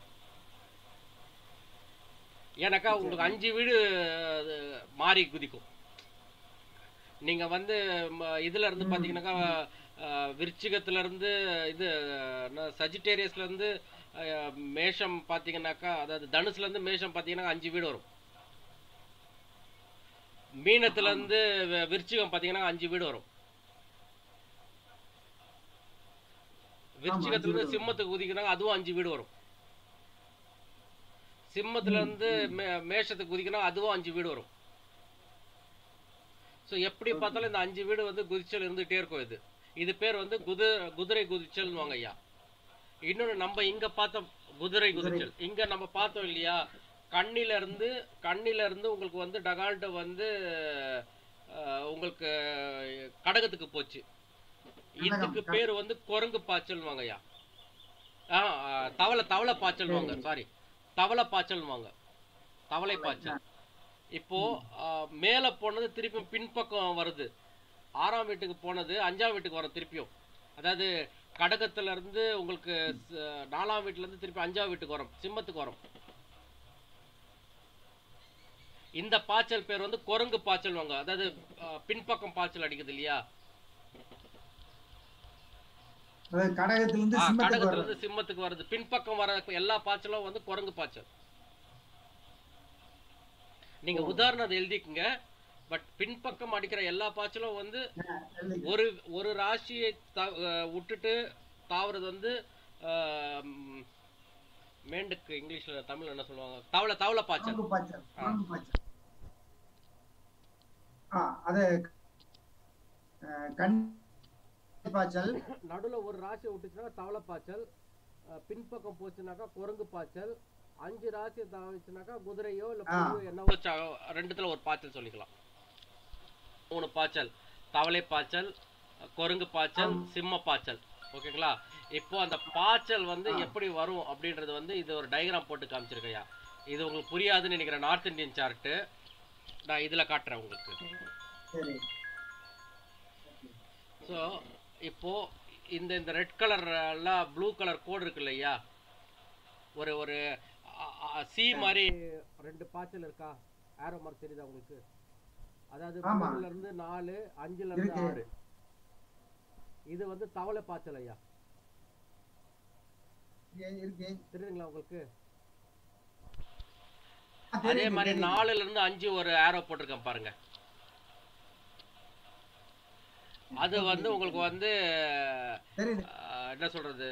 ஏன்னாக்கா உங்களுக்கு அஞ்சு வீடு அது, மாறி குதிக்கும் நீங்க வந்து ம- இதுல இருந்து பாத்தீங்கன்னாக்கா அஹ், விருச்சிகத்துல இருந்து இது என்ன, சஜிடேரியஸ்ல இருந்து அஹ், மேஷம் பாத்தீங்கன்னாக்கா அதாவது தனுசுல இருந்து மேஷம் பாத்தீங்கன்னா அஞ்சு வீடு வரும் மீனத்துல இருந்து வி- விருச்சிகம் பாத்தீங்கன்னா அஞ்சு வீடு வரும் விருச்சிகத்துல இருந்து வீடு சிம்மத்துக்கு குதிக்கிறாங்க அதுவும் அஞ்சு வீடு வரும் சிம்மத்துல இருந்து மே- மேஷத்துக்கு குதிக்கணும் அதுவும் அஞ்சு வீடு வரும் சோ எப்படி பார்த்தாலும் இந்த அஞ்சு வீடு வந்து குதிச்சல் இருந்துட்டே இருக்கும் இது இது பேர் வந்து குதிரை குதிரை குதிச்சல்னுவாங்க ஐயா இன்னொன்று நம்ம இங்க பார்த்தோம் குதிரை குதிச்சல் இங்க நம்ம பார்த்தோம் இல்லையா கண்ணில இருந்து கண்ணில இருந்து உங்களுக்கு வந்து டகால்ட்ட வந்து அஹ், உங்களுக்கு கடகத்துக்கு போச்சு இதுக்கு பேர் வந்து குரங்கு பாய்ச்சல்வாங்க ஐயா ஆ ஆ, தவளை தவளை பாய்ச்சல்வாங்க சாரி தவளை பாய்ச்சல்வாங்க தவளை பாய்ச்சல் இப்போ ஆ, மேல போனது திருப்பி பின்பக்கம் வருது ஆறாம் வீட்டுக்கு போனது அஞ்சாம் வீட்டுக்கு வரும் திருப்பியும் அதாவது கடகத்துல இருந்து உங்களுக்கு ச- நாலாம் வீட்டுல இருந்து திருப்பி அஞ்சாம் வீட்டுக்கு வரும் சிம்மத்துக்கு வரும் இந்த பாய்ச்சல் பேர் வந்து குரங்கு பாய்ச்சல்வாங்க அதாவது ஆ, பின்பக்கம் பாய்ச்சல் அடிக்குது இல்லையா அதாவது கடகத்துல இருந்து ஆ, சிம்மத்துக்கு கடகத்துல வர்றது இருந்து சிம்மத்துக்கு வருது பின்பக்கம் வர எல்லா பாய்ச்சலும் வந்து குரங்கு பாய்ச்சல் நீங்க உதாரணம் அதை எழுதிக்கங்க பட் பின்பக்கம் அடிக்கிற எல்லா பாய்ச்சலும் வந்து ஒரு ஒரு ராசியை த- அஹ் விட்டுட்டு தாவறது வந்து அஹ், ம், மேண்டுக்கு இங்கிலீஷ்ல தமிழ்ல என்ன சொல்லுவாங்க தவளை தவளை பாய்ச்சல் குரங்கு பாய்ச்சல் குரங்கு பாய்ச்சல் ஆ அது அஹ், கண் பாய்ச்சல் நடுவுல ஒரு ராசியை விட்டுச்சுன்னா தவளை பாய்ச்சல் அஹ், பின்பக்கம் போச்சுனாக்கா குரங்கு பாய்ச்சல் அஞ்சு ராசியை தாவிச்சுனாக்கா குதிரையோ இல்ல ஆ. புலியோ என்னவோ ச- ரெண்டுத்துல ஒரு பாய்ச்சல் சொல்லிக்கலாம் மூணு பாய்ச்சல் தவளை பாய்ச்சல் குரங்கு பாய்ச்சல் சிம்ம பாய்ச்சல் ஓகேங்களா இப்போ அந்த பாய்ச்சல் வந்து எப்படி வரும் அப்படின்றது வந்து இது ஒரு டயக்ராம் போட்டு காமிச்சிருக்கையா இது உங்களுக்கு புரியாதுன்னு நினைக்கிறேன் நார்த் இந்தியன் சார்ட்டு நான் இதுல காட்டுறேன் உங்களுக்கு சரி ஸோ இப்போ இந்த இந்த ரெட் கலர் எல்லாம் ப்ளூ கலர் கோடு இருக்கு இல்லையா ஒரு ஒரு சி மாதிரி ரெண்டு பாய்ச்சல் இருக்கா ஆரோ மார்க் தெரியுதா உங்களுக்கு அதாவது ஆமா. மூணுல இருந்து நாலு அஞ்சுல இருந்து இருக்கு. ஆறு இது வந்து தவளை பாய்ச்சல் ஐயா இருக்கு, இருக்கு தெரியுதுங்களா உங்களுக்கு ஆ, அதே தெரியுது, மாதிரி தெரியுது. நாலுல இருந்து அஞ்சு ஒரு ஆரோ போட்டிருக்கேன் பாருங்க அது வந்து உங்களுக்கு வந்து தெரியுது ஆஹ், என்ன சொல்றது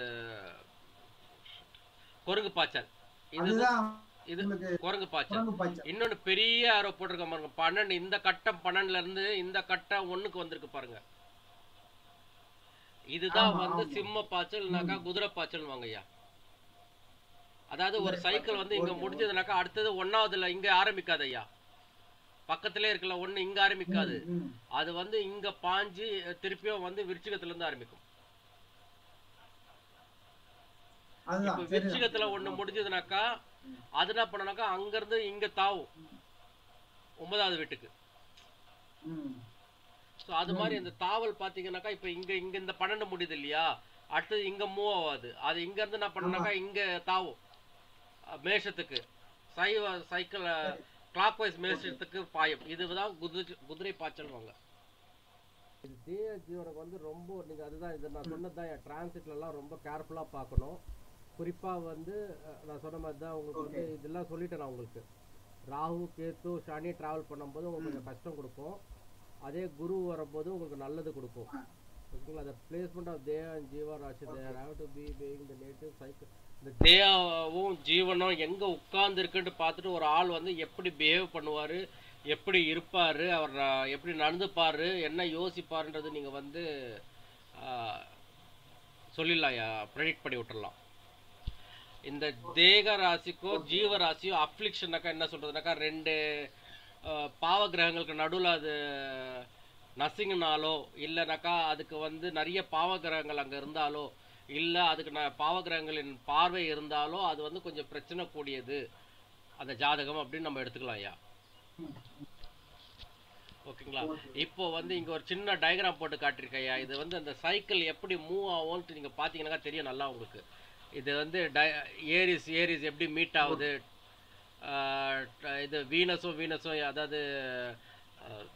குரங்கு பாய்ச்சல் இது அதுதான் இது உங்களுக்கு குரங்கு பாய்ச்சல் குரங்கு பாய்ச்சல் இன்னொன்னு பெரிய ஆரோ போட்டிருக்க பாருங்க பன்னெண்டு இந்த கட்டம் பன்னெண்டுல இருந்து இந்த கட்டம் ஒண்ணுக்கு வந்திருக்கு பாருங்க இதுதான் ஆமா, வந்து ஆமா. சிம்ம பாய்ச்சல்னாக்கா குதிரை பாய்ச்சல் வாங்கய்யா அதாவது ஒரு குதிரை சைக்கிள் வந்து இங்க ஓகே, முடிஞ்சதுனாக்கா அடுத்தது ஒன்னாவதுல இங்க ஆரம்பிக்காது ஐயா பக்கத்திலே இருக்கல ஒண்ணு இங்க ஆரம்பிக்காது ம், ம். அது வந்து இங்க பாஞ்சு திருப்பியும் வந்து விருச்சிகத்துல இருந்து ஆரம்பிக்கும் அதுதான் இப்ப சரிதான். விருச்சிகத்துல ஒண்ணு முடிஞ்சதுனாக்கா அது என்ன பண்ணனாக்கா அங்க இருந்து இங்க தாவும் ஒன்பதாவது வீட்டுக்கு ம். ஸோ அது மாதிரி இந்த தாவல் பார்த்தீங்கன்னாக்கா இப்போ இங்க இங்க இந்த பன்னெண்டு முடியுது இல்லையா அடுத்தது இங்க மூவ் ஆகாது அது இங்க இருந்து என்ன பண்ணனாக்கா இங்க தாவும் அஹ் மேஷத்துக்கு சைவ சைக்கிள் கிளாக் வைஸ் மேஷத்துக்கு பாயும் இதுதான் குதிரை குதிரை பாய்ச்சல்வாங்க இது தேய ஜீவனுக்கு வந்து ரொம்ப நீங்க அதுதான் இது நான் சொன்னதுதான் என் டிரான்சிட்ல எல்லாம் ரொம்ப கேர்ஃபுல்லா பார்க்கணும் குறிப்பா வந்து அஹ், நான் சொன்ன மாதிரி தான் உங்களுக்கு வந்து இதெல்லாம் சொல்லிட்டேன் நான் உங்களுக்கு ராகு கேத்து சனி டிராவல் பண்ணும்போது உங்களுக்கு கொஞ்சம் கஷ்டம் கொடுக்கும் அதே குரு வரும்போது உங்களுக்கு நல்லது கொடுக்கும் ஓகேங்களா அந்த பிளேஸ்மெண்ட் ஆஃப் தேயா அண்ட் ஜீவா ராசி there have to be being the native cycle இந்த தேயாவும் ஜீவனும் எங்க உட்கார்ந்து இருக்குன்னு பார்த்துட்டு ஒரு ஆள் வந்து எப்படி பிஹேவ் பண்ணுவாரு எப்படி இருப்பாரு அவர் அஹ், எப்படி நடந்துப்பாரு என்ன யோசிப்பாருன்றது நீங்க வந்து ஆஹ், சொல்லிடலாம் ப்ரெடிக்ட் பண்ணி விட்டுறலாம் இந்த தேக ராசிக்கோ ஜீவ ராசியோ அப்ளிக்ஷனாக்கா என்ன சொல்றதுனாக்கா ரெண்டு அஹ், பாவ கிரகங்களுக்கு நடுவில் அது நசிங்கினாலோ இல்லைனாக்கா அதுக்கு வந்து நிறைய பாவ கிரகங்கள் அங்கே இருந்தாலோ இல்லை அதுக்கு நான் பாவ கிரகங்களின் பார்வை இருந்தாலோ அது வந்து கொஞ்சம் பிரச்சனை கூடியது அந்த ஜாதகம் அப்படின்னு நம்ம எடுத்துக்கலாம் ஐயா ஓகேங்களா இப்போ வந்து இங்க ஒரு சின்ன டயக்ராம் போட்டு காட்டியிருக்கேன் ஐயா இது வந்து அந்த சைக்கிள் எப்படி மூவ் ஆகும்ன்ட்டு நீங்க பாத்தீங்கன்னா தெரியும் நல்லா உங்களுக்கு இது வந்து ஏரிஸ் ஏரிஸ் எப்படி மீட் ஆகுது ஆஹ் ட- இது வீனஸும் வீனஸும் அதாவது ஆஹ்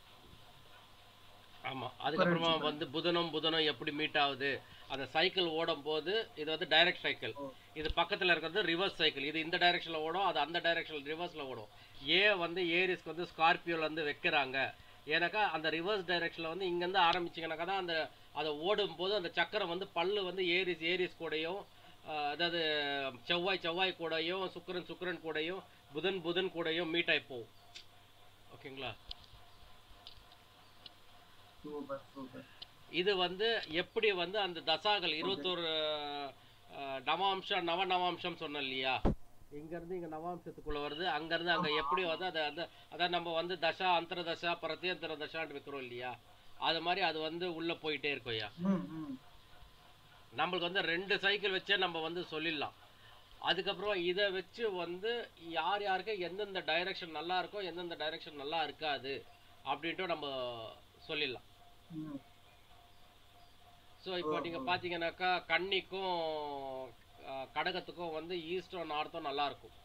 ஆமா அதுக்கப்புறமா வந்து புதனும் புதனும் எப்படி மீட் ஆகுது அந்த சைக்கிள் ஓடும் போது இது வந்து டைரக்ட் சைக்கிள் இது பக்கத்துல இருக்கிறது ரிவர்ஸ் சைக்கிள் இது இந்த டைரக்ஷன்ல ஓடும் அது அந்த டைரக்ஷன்ல ரிவர்ஸ்ல ஓடும் ஏன் வந்து ஏரிஸ்க்கு வந்து ஸ்கார்பியோல இருந்து வைக்கிறாங்க ஏன்னாக்கா அந்த ரிவர்ஸ் டைரக்ஷன்ல வந்து இங்க இருந்து ஆரம்பிச்சீங்கன்னாக்கா தான் அந்த அதை ஓடும் போது அந்த சக்கரம் வந்து பல்லு வந்து ஏரிஸ் ஏரிஸ் கூடயும் ஆஹ் அதாவது செவ்வாய் செவ்வாய் கூடயும் சுக்கிரன் சுக்கிரன் கூடயும் புதன் புதன் கூடயும் மீட் ஆகி போகும் ஓகேங்களா சூப்பர் சூப்பர் இது வந்து எப்படி வந்து அந்த தசாகள் இருபத்தோரு அஹ், நவாம்சம் நவ நவாம்சம் சொன்னோம் இல்லையா இங்கேருந்து இங்கே நவாம்சத்துக்குள்ளே வருது அங்கேருந்து அங்கே எப்படி வந்து அதை அந்த அதான் நம்ம வந்து தசா அந்தர தசா பிரத்யந்தர தசான்னு வைக்கிறோம் இல்லையா அது மாதிரி அது வந்து உள்ளே போயிட்டே இருக்கும் ஐயா ம் ம் நம்மளுக்கு வந்து ரெண்டு சைக்கிள் வச்சே நம்ம வந்து சொல்லிடலாம் அதுக்கப்புறம் இதை வச்சு வந்து யார் யாருக்கு எந்தெந்த டைரக்ஷன் நல்லா இருக்கோ எந்தெந்த டைரக்ஷன் நல்லா இருக்காது அப்படின்ட்டு நம்ம சொல்லிடலாம் ம் ஸோ இப்போ நீங்கள் பார்த்தீங்கன்னாக்கா கன்னிக்கும் அஹ், கடகத்துக்கும் வந்து ஈஸ்டும் நார்த்தும் நல்லா இருக்கும்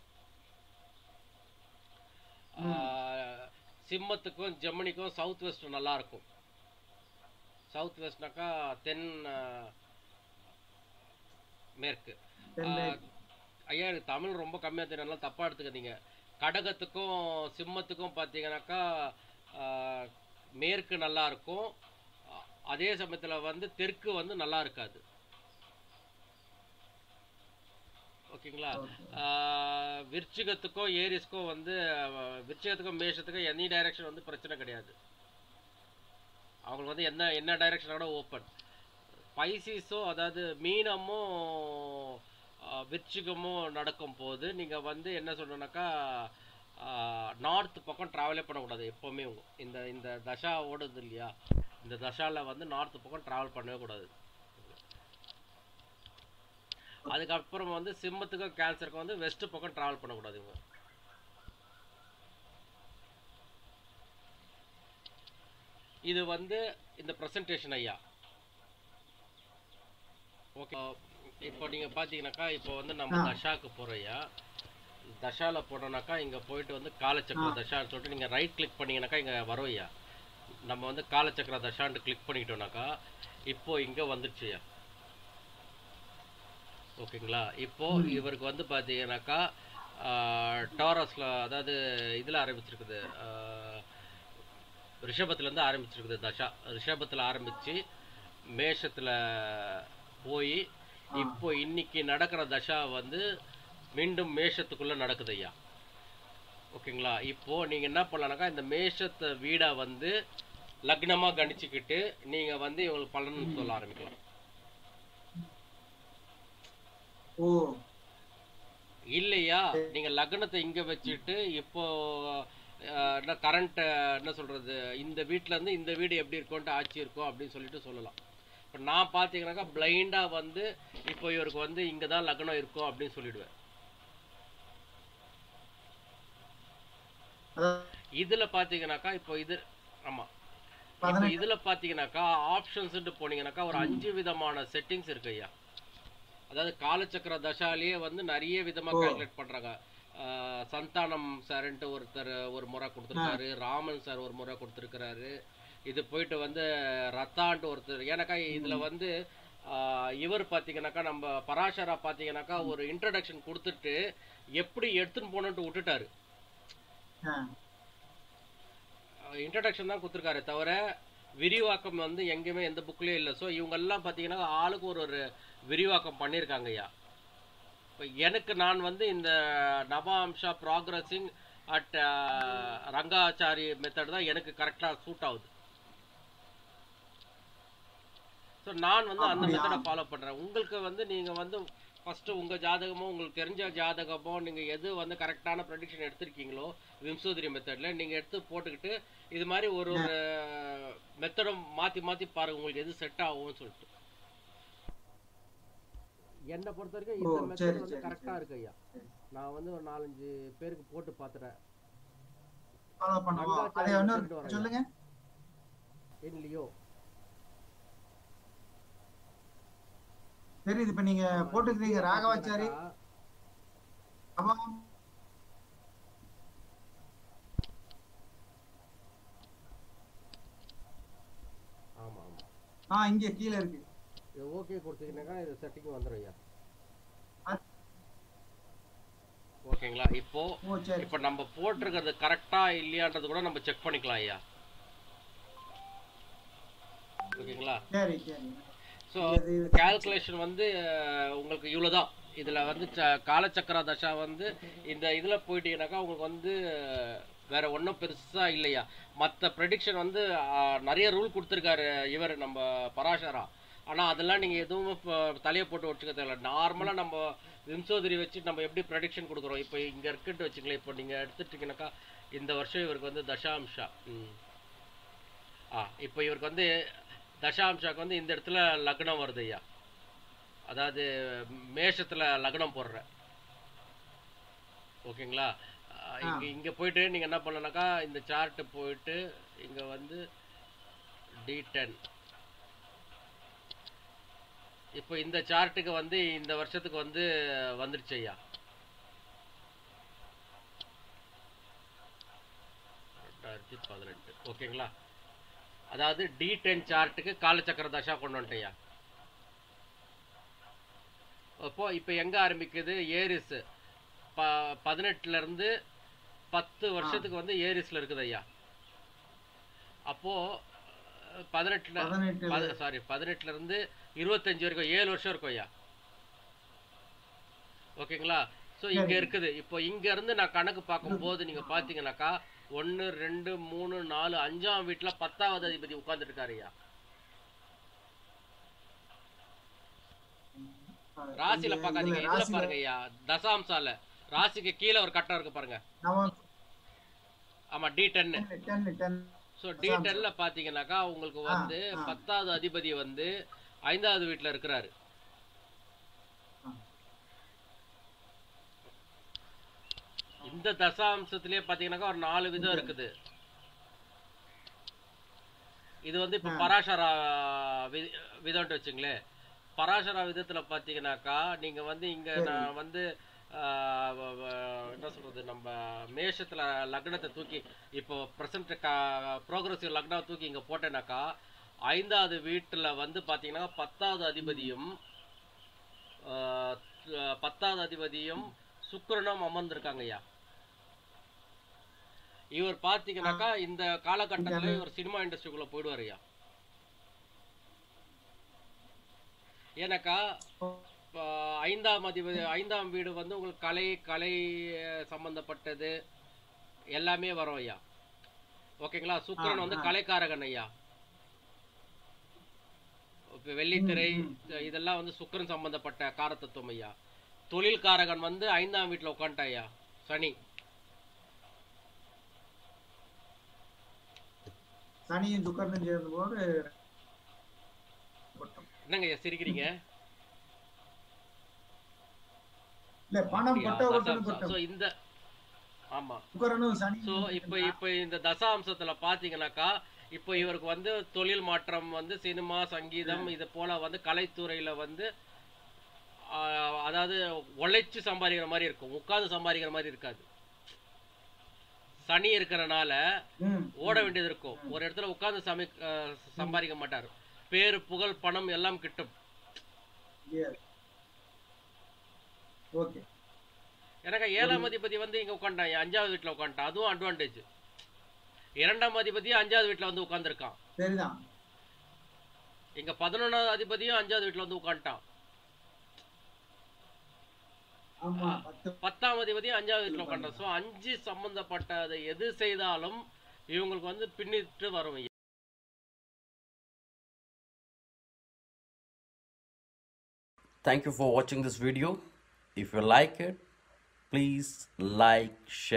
அஹ், சிம்மத்துக்கும் ஜெமினிக்கும் சவுத் வெஸ்ட் நல்லா இருக்கும் சவுத் வெஸ்ட்னாக்கா தென் அஹ், மேற்கு தென்னை ஆஹ், ஐயா எனக்கு தமிழ் ரொம்ப கம்மியாக தெரியலாம் தப்பாக எடுத்துக்காதீங்க கடகத்துக்கும் சிம்மத்துக்கும் பார்த்தீங்கன்னாக்கா ஆஹ், மேற்கு நல்லா இருக்கும் அ- அதே சமயத்தில் வந்து தெற்கு வந்து நல்லா இருக்காது ஓகேங்களா ஆஹ், விருச்சிகத்துக்கும் ஏரிஸ்க்கும் வந்து அஹ், விருச்சிகத்துக்கும் மேஷத்துக்கும் எனி டைரக்ஷன் வந்து பிரச்சனை கிடையாது அவங்களுக்கு வந்து என்ன என்ன டைரக்ஷனோட ஓப்பன் பைசிஸோ அதாவது மீனமும் ஆஹ், விருச்சிகமும் நடக்கும் போது நீங்கள் வந்து என்ன சொல்லணும்னாக்கா நார்த் பக்கம் ட்ராவலே பண்ணக்கூடாது எப்போவுமே உங்க- இந்த இந்த தசா ஓடுது இல்லையா இந்த தசாவில் வந்து நார்த் பக்கம் ட்ராவல் பண்ணவே கூடாது அதுக்கப்புறம் வந்து சிம்மத்துக்கும் கேன்சருக்கும் வந்து வெஸ்ட் பக்கம் ட்ராவல் பண்ணக்கூடாது இவங்க இது வந்து இந்த ப்ரெசன்டேஷன் ஐயா ஓகே இப்போ நீங்கள் பார்த்தீங்கன்னாக்கா இப்போ வந்து நம்ம ஆ. தஷாக்கு போகிறோம் ஐயா தஷால போனோம்னாக்கா இங்கே போயிட்டு வந்து காலச்சக்கர தஷான்னு சொல்லிட்டு நீங்கள் ரைட் கிளிக் பண்ணீங்கன்னாக்கா இங்கே வரும் ஐயா நம்ம வந்து காலச்சக்கர தஷான்ட்டு கிளிக் பண்ணிக்கிட்டோம்னாக்கா இப்போ இங்கே வந்துடுச்சு ஐயா ஓகேங்களா இப்போ இவருக்கு வந்து பார்த்தீங்கன்னாக்கா டாரஸில் அதாவது இதில் ஆரம்பிச்சிருக்குது ஆஹ், ரிஷபத்துலேருந்து ஆரம்பிச்சிருக்குது தஷா ரிஷபத்தில் ஆரம்பித்து மேஷத்தில் போய் இப்போ இன்னைக்கு நடக்கிற தஷா வந்து மீண்டும் மேஷத்துக்குள்ளே நடக்குது ஐயா ஓகேங்களா இப்போ நீங்கள் என்ன பண்ணலாம்னாக்கா இந்த மேஷத்தை வீடை வந்து லக்னமாக கணிச்சுக்கிட்டு நீங்கள் வந்து இவங்களுக்கு பலன் சொல்ல ஆரம்பிக்கலாம் ஓ இல்லையா நீங்க லக்னத்தை இங்க வச்சுட்டு இப்போ அஹ், என்ன கரண்ட் என்ன சொல்றது இந்த வீட்ல இருந்து இந்த வீடு எப்படி இருக்கும்ட்டு ஆட்சி இருக்கும் அப்படின்னு சொல்லிட்டு சொல்லலாம் இப்போ நான் பார்த்தீங்கன்னாக்கா பிளைண்டா வந்து இப்போ இவருக்கு வந்து இங்க தான் லக்னம் இருக்கும் அப்படின்னு சொல்லிடுவேன் அதாவது இதுல பாத்தீங்கன்னாக்கா இப்போ இது ஆமா இப்போ பதினெட்டு இதுல பாத்தீங்கன்னாக்கா ஆப்ஷன்ஸ்ட்டு போனீங்கன்னாக்கா ஒரு அஞ்சு விதமான செட்டிங்ஸ் இருக்கு ஐயா அதாவது காலச்சக்கர தசாலேயே வந்து நிறைய விதமா ஓ. கால்குலேட் பண்றாங்க ஆஹ் சந்தானம் சார்ன்ட்டு ஒருத்தர் ஒரு முறை கொடுத்துருக்காரு ராமன் சார் ஒரு முறை கொடுத்துருக்கிறாரு இது போயிட்டு வந்து ரத்தான்ட்டு ஒருத்தர் ஏன்னாக்கா இதுல வந்து ஆஹ் இவர் பாத்தீங்கன்னாக்கா நம்ம பராசரா பாத்தீங்கன்னாக்கா ஒரு இன்ட்ரடக்ஷன் கொடுத்துட்டு எப்படி எடுத்துன்னு போகணுன்ட்டு விட்டுட்டாரு ஆ, இன்ட்ரடக்ஷன் தான் கொடுத்துருக்காரு தவிர விரிவாக்கம் வந்து எங்கேயுமே எந்த புக்லேயும் இல்லை ஸோ இவங்கெல்லாம் பார்த்தீங்கன்னா ஆளுக்கு ஒரு ஒரு விரிவாக்கம் பண்ணியிருக்காங்க ஐயா இப்போ எனக்கு நான் வந்து இந்த நவாம்சா ப்ராக்ரஸிங் அட் ரங்காச்சாரி மெத்தட் தான் எனக்கு கரெக்டாக சூட் ஆகுது ஸோ நான் வந்து அந்த அப்படியா? மெத்தடை ஃபாலோ பண்ணுறேன் உங்களுக்கு வந்து நீங்கள் வந்து ஃபஸ்ட்டு உங்கள் ஜாதகமோ உங்களுக்கு தெரிஞ்ச ஜாதகமோ நீங்கள் எது வந்து கரெக்டான ப்ரெடிக்ஷன் எடுத்திருக்கீங்களோ விம்சோதரி மெத்தடில் நீங்கள் எடுத்து போட்டுக்கிட்டு இது மாதிரி ஒரு ஒரு மெத்தடும் மாற்றி மாற்றி பாருங்க உங்களுக்கு எது செட் ஆகும்னு சொல்லிட்டு என்னை பொறுத்த வரைக்கும் ஓ, இந்த சரி, மெத்தட் வந்து சரி, கரெக்டாக சரி. இருக்கு ஐயா நான் வந்து ஒரு நாலஞ்சு பேருக்கு போட்டு பார்த்துட்டேன் ஃபாலோ பண்ணுவோம் ரங்காச்சாரி அதை இன்னொரு method வரையா? சொல்லுங்க இல்லையோ தெரியுது இப்ப நீங்க போட்டுக்கிறீங்க ராகவாச்சாரி அப்போ ஆமா ஆமா ஆ இங்க கீழே இருக்கு இது ஓகே கொடுத்தீங்கன்னாக்கா இது செட்டிங் வந்துடும் ஐயா அ- ஓகேங்களா இப்போ ஓ சரி இப்போ நம்ம போட்டிருக்கிறது கரெக்டா இல்லையான்றது கூட நம்ம செக் பண்ணிக்கலாம் ஐயா ஓகேங்களா சரி சரி ஸோ இது- இது- கால்குலேஷன் வந்து அஹ், உங்களுக்கு இவ்வளோதான் இதில் வந்து ச- காலச்சக்கர தசா வந்து இந்த இதில் போயிட்டீங்கன்னாக்கா உங்களுக்கு வந்து வேற ஒன்றும் பெருசாக இல்லையா மற்ற ப்ரெடிக்ஷன் வந்து ஆ, நிறைய ரூல் கொடுத்துருக்காரு இவர் நம்ம பராசரா ஆனால் அதெல்லாம் நீங்கள் எதுவும் இப்போ தலையை போட்டு வச்சுக்க தேவையில்ல நார்மலாக நம்ம விம்சோதரி வச்சு நம்ம எப்படி ப்ரெடிக்ஷன் கொடுக்குறோம் இப்போ இங்கே இருக்குன்னு வச்சுங்களேன் இப்போ நீங்கள் எடுத்துட்டீங்கன்னாக்கா இந்த வருஷம் இவருக்கு வந்து தசாம்ஷா ம் ஆ இப்போ இவருக்கு வந்து தசாம்ஷாக்கு வந்து இந்த இடத்துல லக்னம் வருது ஐயா அதாவது மேஷத்துல லக்னம் போடுற ஓகேங்களா அஹ் இங்க இங்க போயிட்டு நீங்க என்ன பண்ணலனாக்கா இந்த சார்ட் போயிட்டு இங்க வந்து டி டென் இப்போ இந்த சார்ட்டுக்கு வந்து இந்த வருஷத்துக்கு வந்து வந்துருச்சு ஐயா ரெண்டாயிரத்தி பதினெட்டு ஓகேங்களா அதாவது டி டென் சார்ட்டுக்கு காலச்சக்கர தசா கொண்டு வந்துட்டேயா அப்போ இப்போ எங்க ஆரம்பிக்குது ஏரிஸ் ப பதினெட்டுல இருந்து பத்து வருஷத்துக்கு வந்து ஏரிஸ்ல இருக்குது ஐயா அப்போ அஹ், பதினெட்டுல பதினெட்டு சாரி பதினெட்டுல இருந்து இருபத்தஞ்சு வரைக்கும் ஏழு வருஷம் இருக்கும் ஐயா ஓகேங்களா ஸோ இங்க சரி. இருக்குது இப்போ இங்க இருந்து நான் கணக்கு பார்க்கும்போது நீங்க பாத்தீங்கன்னாக்கா ஒன்னு ரெண்டு மூணு நாலு அஞ்சாம் வீட்டுல பத்தாவது அதிபதி உட்கார்ந்துட்டு இருக்காரு ஐயா ராசியில இது- பார்க்காதீங்க இதுல இதுல ராசியில பாருங்க ஐயா தசாம்சால ராசிக்கு கீழே ஒரு கட்டம் இருக்கு பாருங்க நவ- ஆமா டி டென்னு ten, ten, ten. So D டென்ல பாத்தீங்கன்னாக்கா உங்களுக்கு ஆ, வந்து ஆ. பத்தாவது அதிபதி வந்து ஐந்தாவது வீட்டுல இருக்கிறாரு ஆ. இந்த தசாம்சத்திலே பாத்தீங்கன்னாக்கா ஒரு நாலு விதம் இருக்குது இது வந்து இப்ப ஆ. பராசரா வி- விதம்னு வச்சுங்களேன் பராசரா விதத்துல பாத்தீங்கன்னாக்கா நீங்க வந்து இங்க சரி. நான் வந்து ஆ, வ- வ- என்ன சொல்றது நம்ம மேஷத்துல லக்னத்தை தூக்கி இப்போ ப்ரெசன்ட் ப்ரோக்ரஸிவ் லக்னம் தூக்கி இங்க போட்டேனாக்கா ஐந்தாவது வீட்டுல வந்து பாத்தீங்கன்னா பத்தாவது அதிபதியும் ஆ, த- பத்தாவது அதிபதியும் சுக்கிரனும் அமர்ந்திருக்காங்க ஐயா இவர் பாத்தீங்கன்னாக்கா இந்த காலகட்டத்துல இவர் சினிமா இண்டஸ்ட்ரிக்குள்ள போயிடுவார் ஐயா ஏன்னாக்கா இப்போ ஐந்தாம் அதிபதி ஐந்தாம் வீடு வந்து உங்களுக்கு கலை கலை அஹ், சம்பந்தப்பட்டது எல்லாமே வரும் ஐயா ஓகேங்களா சுக்கிரன் ஆ, வந்து ஆ. கலைக்காரகன் ஐயா இப்போ வெள்ளித்திரை ம், இதெல்லாம் வந்து சுக்கிரன் சம்பந்தப்பட்ட காரத்தத்துவம் ஐயா தொழில்காரகன் வந்து ஐந்தாம் வீட்டுல உட்காந்துட்டா ஐயா சனி சனியும் சுக்கரனும் சேர்ந்த போது கொட்டும். என்னங்க ஐயா சிரிக்கிறீங்க இல்ல பணம் கொட்ட கொட்டும் ஸோ கொட்டும் இந்த ஆமா சுக்கரனும் ஸோ சனியும் இப்போ இப்போ இந்த தசாம்சத்துல பாத்தீங்கன்னாக்கா இப்போ இவருக்கு வந்து தொழில் மாற்றம் வந்து சினிமா சங்கீதம் இது போல வந்து கலைத்துறையில வந்து ஆஹ், அதாவது உழைச்சு சம்பாதிக்கிற மாதிரி இருக்கும் உட்கார்ந்து சம்பாதிக்கிற மாதிரி இருக்காது சனி இருக்கிறனால ம், ஓட வேண்டியது இருக்கும் ஒரு இடத்துல உட்கார்ந்து சமை ஆஹ், சம்பாதிக்க மாட்டார் பேரு புகழ் பணம் எல்லாம் கிட்டும் yes. ஓகே எனக்கு ஏழாம் அதிபதி வந்து இங்க உட்காந்துட்டான் அஞ்சாவது வீட்டுல உட்காந்துட்டான் அதுவும் அட்வான்டேஜ் இரண்டாம் அதிபதியும் அஞ்சாவது வீட்டுல வந்து உட்காந்துருக்கான் சரிதான் இங்க பதினொன்றாவது அதிபதியும் அஞ்சாவது வீட்டுல வந்து உட்காந்துட்டான் ஆமா பத்து பத்தாம் அதிபதியும் அஞ்சாவது வீட்டுல உட்காந்துட்டான் ஸோ அஞ்சு சம்பந்தப்பட்டதை எது செய்தாலும் இவங்களுக்கு வந்து பின்னிட்டு வரும் ஐயா. Thank you for watching this video. If you like it, please like, share.